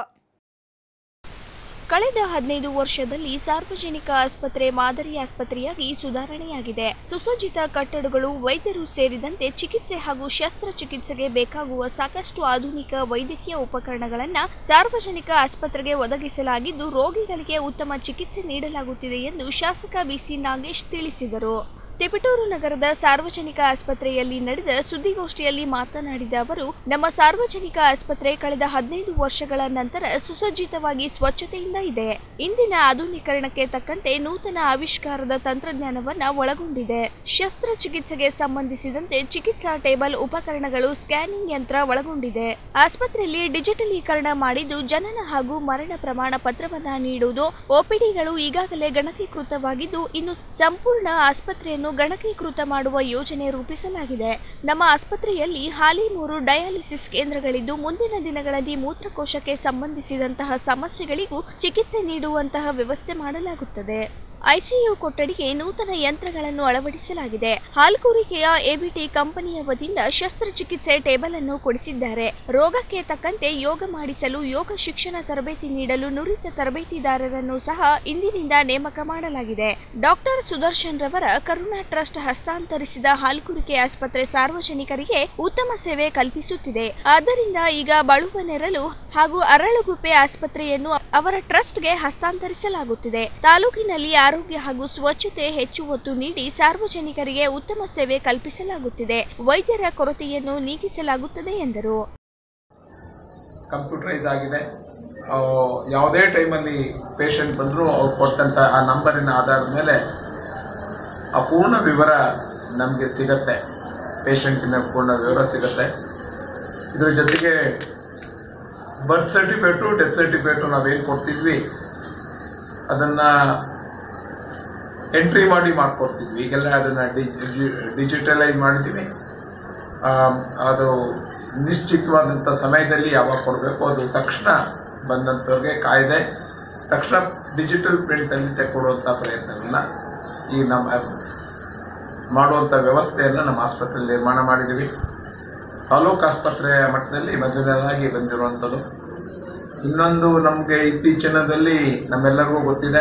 T: ಕಳೆದ ಹದಿನೈದು ವರ್ಷದಲ್ಲಿ ಸಾರ್ವಜನಿಕ ಆಸ್ಪತ್ರೆ ಮಾದರಿ ಆಸ್ಪತ್ರೆಯಾಗಿ ಸುಧಾರಣೆಯಾಗಿದೆ ಸುಸಜ್ಜಿತ ಕಟ್ಟಡಗಳು ವೈದ್ಯರು ಸೇರಿದಂತೆ ಚಿಕಿತ್ಸೆ ಹಾಗೂ ಶಸ್ತ್ರಚಿಕಿತ್ಸೆಗೆ ಬೇಕಾಗುವ ಸಾಕಷ್ಟು ಆಧುನಿಕ ವೈದ್ಯಕೀಯ ಉಪಕರಣಗಳನ್ನು ಸಾರ್ವಜನಿಕ ಆಸ್ಪತ್ರೆಗೆ ಒದಗಿಸಲಾಗಿದ್ದು ರೋಗಿಗಳಿಗೆ ಉತ್ತಮ ಚಿಕಿತ್ಸೆ ನೀಡಲಾಗುತ್ತಿದೆ ಎಂದು ಶಾಸಕ ಬಿಸಿ ನಾಗೇಶ್ ತಿಳಿಸಿದರು ತಿಪಟೂರು ನಗರದ ಸಾರ್ವಜನಿಕ ಆಸ್ಪತ್ರೆಯಲ್ಲಿ ನಡೆದ ಸುದ್ದಿಗೋಷ್ಠಿಯಲ್ಲಿ ಮಾತನಾಡಿದ ಅವರು ನಮ್ಮ ಸಾರ್ವಜನಿಕ ಆಸ್ಪತ್ರೆ ಕಳೆದ ಹದಿನೈದು ವರ್ಷಗಳ ನಂತರ ಸುಸಜ್ಜಿತವಾಗಿ ಸ್ವಚ್ಛತೆಯಿಂದ ಇದೆ ಇಂದಿನ ಆಧುನೀಕರಣಕ್ಕೆ ತಕ್ಕಂತೆ ನೂತನ ಆವಿಷ್ಕಾರದ ತಂತ್ರಜ್ಞಾನವನ್ನ ಒಳಗೊಂಡಿದೆ ಶಸ್ತ್ರಚಿಕಿತ್ಸೆಗೆ ಸಂಬಂಧಿಸಿದಂತೆ ಚಿಕಿತ್ಸಾ ಟೇಬಲ್ ಉಪಕರಣಗಳು ಸ್ಕ್ಯಾನಿಂಗ್ ಯಂತ್ರ ಒಳಗೊಂಡಿದೆ ಆಸ್ಪತ್ರೆಯಲ್ಲಿ ಡಿಜಿಟಲೀಕರಣ ಮಾಡಿದ್ದು ಜನನ ಹಾಗೂ ಮರಣ ಪ್ರಮಾಣ ಪತ್ರವನ್ನ ನೀಡುವುದು ಒಪಿಡಿಗಳು ಈಗಾಗಲೇ ಗಣಕೀಕೃತವಾಗಿದ್ದು ಇನ್ನು ಸಂಪೂರ್ಣ ಆಸ್ಪತ್ರೆಯನ್ನು ಗಣಕೀಕೃತ ಮಾಡುವ ಯೋಜನೆ ರೂಪಿಸಲಾಗಿದೆ ನಮ್ಮ ಆಸ್ಪತ್ರೆಯಲ್ಲಿ ಹಾಲಿ ಮೂರು ಡಯಾಲಿಸಿಸ್ ಕೇಂದ್ರಗಳಿದ್ದು ಮುಂದಿನ ದಿನಗಳಲ್ಲಿ ಮೂತ್ರಕೋಶಕ್ಕೆ ಸಂಬಂಧಿಸಿದಂತಹ ಸಮಸ್ಯೆಗಳಿಗೂ ಚಿಕಿತ್ಸೆ ನೀಡುವಂತಹ ವ್ಯವಸ್ಥೆ ಮಾಡಲಾಗುತ್ತದೆ ಐಸಿಯು ಕೊಠಡಿಗೆ ನೂತನ ಯಂತ್ರಗಳನ್ನು ಅಳವಡಿಸಲಾಗಿದೆ ಹಾಲ್ಕೂರಿಕೆಯ ಎಬಿಟಿ ಕಂಪನಿಯ ವತಿಯಿಂದ ಶಸ್ತ್ರಚಿಕಿತ್ಸೆ ಟೇಬಲ್ ಅನ್ನು ಕೊಡಿಸಿದ್ದಾರೆ ರೋಗಕ್ಕೆ ತಕ್ಕಂತೆ ಯೋಗ ಮಾಡಿಸಲು ಯೋಗ ಶಿಕ್ಷಣ ತರಬೇತಿ ನೀಡಲು ನುರಿತ ತರಬೇತಿದಾರರನ್ನು ಸಹ ಇಂದಿನಿಂದ ನೇಮಕ ಮಾಡಲಾಗಿದೆ ಡಾಕ್ಟರ್ ಸುದರ್ಶನ್ ರವರ ಕರುಣಾ ಟ್ರಸ್ಟ್ ಹಸ್ತಾಂತರಿಸಿದ ಹಾಲ್ಕುರಿಕೆ ಆಸ್ಪತ್ರೆ ಸಾರ್ವಜನಿಕರಿಗೆ ಉತ್ತಮ ಸೇವೆ ಕಲ್ಪಿಸುತ್ತಿದೆ ಆದ್ದರಿಂದ ಈಗ ಬಳುವ ನೆರಳು ಹಾಗೂ ಅರಳುಗುಪ್ಪೆ ಆಸ್ಪತ್ರೆಯನ್ನು ಅವರ ಟ್ರಸ್ಟ್ಗೆ ಹಸ್ತಾಂತರಿಸಲಾಗುತ್ತಿದೆ ತಾಲೂಕಿನಲ್ಲಿ ಆರೋಗ್ಯ ಹಾಗೂ ಸ್ವಚ್ಛತೆ ಹೆಚ್ಚು ಒತ್ತು ನೀಡಿ ಸಾರ್ವಜನಿಕರಿಗೆ ಉತ್ತಮ ಸೇವೆ ಕಲ್ಪಿಸಲಾಗುತ್ತಿದೆ ವೈದ್ಯರ ಕೊರತೆಯನ್ನು ನೀಗಿಸಲಾಗುತ್ತದೆ ಎಂದರು
P: ಕಂಪ್ಯೂಟರೈಸ್ ಆಗಿದೆ ಆ, ಯಾವುದೇ ಟೈಮಲ್ಲಿ ಪೇಷಂಟ್ ಬಂದರೂ ಅವ್ರು ಕೊಟ್ಟಂಥ ಆ ನಂಬರಿನ ಆಧಾರದ ಮೇಲೆ ಆ ಪೂರ್ಣ ವಿವರ ನಮಗೆ ಸಿಗತ್ತೆ ಪೇಷಂಟಿನ ಪೂರ್ಣ ವಿವರ ಸಿಗತ್ತೆ ಇದರ ಜೊತೆಗೆ
U: ಬರ್ತ್ ಸರ್ಟಿಫಿಕೇಟು ಡೆತ್ ಸರ್ಟಿಫಿಕೇಟು ನಾವೇನು ಕೊಡ್ತಿದ್ವಿ ಅದನ್ನು ಎಂಟ್ರಿ ಮಾಡಿ ಮಾಡ್ಕೊಡ್ತಿದ್ವಿ ಈಗೆಲ್ಲ ಅದನ್ನು ಡಿಜಿಟಲೈಸ್ ಮಾಡಿದ್ದೀವಿ ಆ, ಅದು ನಿಶ್ಚಿತವಾದಂಥ ಸಮಯದಲ್ಲಿ ಯಾವಾಗ ಕೊಡಬೇಕು ಅದು ತಕ್ಷಣ ಬಂದಂಥವ್ರಿಗೆ ಕಾಯ್ದೆ ತಕ್ಷಣ ಡಿಜಿಟಲ್ ಪ್ರಿಂಟಲ್ಲಿ ತೆಕ್ಕೊಡುವಂಥ ಪ್ರಯತ್ನವನ್ನು ಈ ನಮ್ಮ ಮಾಡುವಂಥ ವ್ಯವಸ್ಥೆಯನ್ನು ನಮ್ಮ ಆಸ್ಪತ್ರೆಯಲ್ಲಿ ನಿರ್ಮಾಣ ಮಾಡಿದ್ದೀವಿ ತಾಲೂಕು ಆಸ್ಪತ್ರೆಯ ಮಟ್ಟದಲ್ಲಿ ಮೊದಲನೇದಾಗಿ ಬಂದಿರುವಂಥದ್ದು ಇನ್ನೊಂದು ನಮಗೆ ಇತ್ತೀಚಿನದಲ್ಲಿ ನಮ್ಮೆಲ್ಲರಿಗೂ ಗೊತ್ತಿದೆ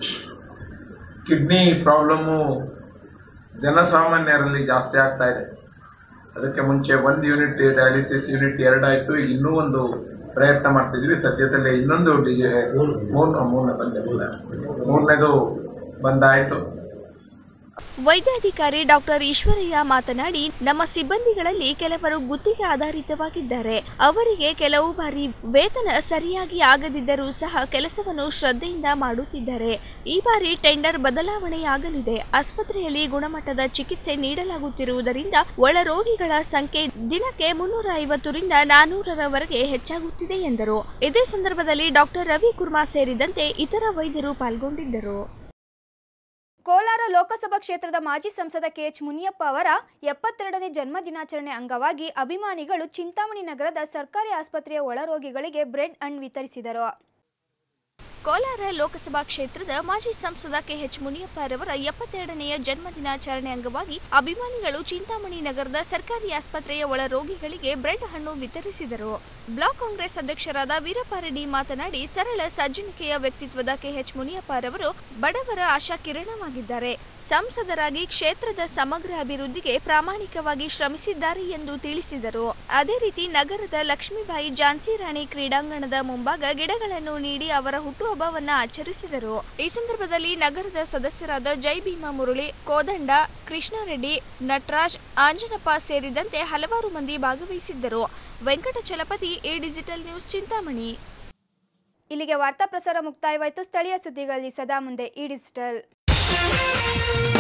U: ಕಿಡ್ನಿ ಪ್ರಾಬ್ಲಮ್ಮು ಜನಸಾಮಾನ್ಯರಲ್ಲಿ ಜಾಸ್ತಿ ಆಗ್ತಾ ಇದೆ ಅದಕ್ಕೆ ಮುಂಚೆ ಒಂದು ಯೂನಿಟ್ ಡಯಾಲಿಸಿಸ್ ಯೂನಿಟ್ ಎರಡಾಯಿತು ಇನ್ನೂ ಒಂದು ಪ್ರಯತ್ನ ಮಾಡ್ತಿದ್ವಿ ಸದ್ಯದಲ್ಲೇ ಇನ್ನೊಂದು ಡಿಜಿ ಮೂರು ಮೂರನೇ ಬಂದಿರಲಿಲ್ಲ ಮೂರನೇದು ಬಂದಾಯಿತು
T: ವೈದ್ಯಾಧಿಕಾರಿ ಡಾಕ್ಟರ್ ಈಶ್ವರಯ್ಯ ಮಾತನಾಡಿ ನಮ್ಮ ಸಿಬ್ಬಂದಿಗಳಲ್ಲಿ ಕೆಲವರು ಗುತ್ತಿಗೆ ಆಧಾರಿತವಾಗಿದ್ದಾರೆ ಅವರಿಗೆ ಕೆಲವು ಬಾರಿ ವೇತನ ಸರಿಯಾಗಿ ಆಗದಿದ್ದರೂ ಸಹ ಕೆಲಸವನ್ನು ಶ್ರದ್ಧೆಯಿಂದ ಮಾಡುತ್ತಿದ್ದಾರೆ ಈ ಬಾರಿ ಟೆಂಡರ್ ಬದಲಾವಣೆಯಾಗಲಿದೆ ಆಸ್ಪತ್ರೆಯಲ್ಲಿ ಗುಣಮಟ್ಟದ ಚಿಕಿತ್ಸೆ ನೀಡಲಾಗುತ್ತಿರುವುದರಿಂದ ಒಳರೋಗಿಗಳ ಸಂಖ್ಯೆ ದಿನಕ್ಕೆ ಮುನ್ನೂರ ಐವತ್ತರಿಂದ ನಾನೂರರವರೆಗೆ ಹೆಚ್ಚಾಗುತ್ತಿದೆ ಎಂದರು ಇದೇ ಸಂದರ್ಭದಲ್ಲಿ ಡಾಕ್ಟರ್ ರವಿ ಕುರ್ಮಾ ಸೇರಿದಂತೆ ಇತರ ವೈದ್ಯರು ಪಾಲ್ಗೊಂಡಿದ್ದರು
A: ಕೋಲಾರ ಲೋಕಸಭಾ ಕ್ಷೇತ್ರದ ಮಾಜಿ ಸಂಸದ ಕೆಎಚ್ ಮುನಿಯಪ್ಪ ಅವರ ಎಪ್ಪತ್ತೆರಡನೇ ಜನ್ಮ ದಿನಾಚರಣೆ ಅಂಗವಾಗಿ ಅಭಿಮಾನಿಗಳು ಚಿಂತಾಮಣಿ ನಗರದ ಸರ್ಕಾರಿ ಆಸ್ಪತ್ರೆಯ ಒಳರೋಗಿಗಳಿಗೆ ಬ್ರೆಡ್ ಅಂಡ್ ವಿತರಿಸಿದರು
T: ಕೋಲಾರ ಲೋಕಸಭಾ ಕ್ಷೇತ್ರದ ಮಾಜಿ ಸಂಸದ ಕೆಎಚ್ ಮುನಿಯಪ್ಪರವರ ಎಪ್ಪತ್ತೆರಡನೆಯ ಜನ್ಮ ದಿನಾಚರಣೆ ಅಂಗವಾಗಿ ಅಭಿಮಾನಿಗಳು ಚಿಂತಾಮಣಿ ನಗರದ ಸರ್ಕಾರಿ ಆಸ್ಪತ್ರೆಯ ಒಳ ರೋಗಿಗಳಿಗೆ ಬ್ರೆಡ್ ಹಣ್ಣು ವಿತರಿಸಿದರು ಬ್ಲಾಕ್ ಕಾಂಗ್ರೆಸ್ ಅಧ್ಯಕ್ಷರಾದ ವೀರಪ್ಪ ರೆಡ್ಡಿ ಮಾತನಾಡಿ ಸರಳ ಸಜ್ಜನಿಕೆಯ ವ್ಯಕ್ತಿತ್ವದ ಕೆಎಚ್ ಮುನಿಯಪ್ಪರವರು ಬಡವರ ಆಶಾ ಕಿರಣವಾಗಿದ್ದಾರೆ ಸಂಸದರಾಗಿ ಕ್ಷೇತ್ರದ ಸಮಗ್ರ ಅಭಿವೃದ್ಧಿಗೆ ಪ್ರಾಮಾಣಿಕವಾಗಿ ಶ್ರಮಿಸಿದ್ದಾರೆ ಎಂದು ತಿಳಿಸಿದರು ಅದೇ ರೀತಿ ನಗರದ ಲಕ್ಷ್ಮೀಬಾಯಿ ಝಾನ್ಸಿ ರಾಣಿ ಕ್ರೀಡಾಂಗಣದ ಮುಂಭಾಗ ಗಿಡಗಳನ್ನು ನೀಡಿ ಅವರ ಹುಟ್ಟುಹಬ್ಬವನ್ನ ಆಚರಿಸಿದರು ಈ ಸಂದರ್ಭದಲ್ಲಿ ನಗರದ ಸದಸ್ಯರಾದ ಜೈ ಭೀಮಾ ಮುರಳಿ ಕೋದಂಡ ಕೃಷ್ಣಾರೆಡ್ಡಿ ನಟರಾಜ್ ಆಂಜನಪ್ಪ ಸೇರಿದಂತೆ ಹಲವಾರು ಮಂದಿ ಭಾಗವಹಿಸಿದ್ದರು Venkatachalapathi A digital news Chintamani
A: ಇಲ್ಲಿಗೆ ವಾರ್ತಾ ಪ್ರಸಾರ ಮುಕ್ತಾಯವಾಯಿತು ಸ್ಥಳೀಯ ಸುದ್ದಿಗಳಲ್ಲಿ ಸದಾ ಮುಂದೆ ಈ ಡಿಜಿಟಲ್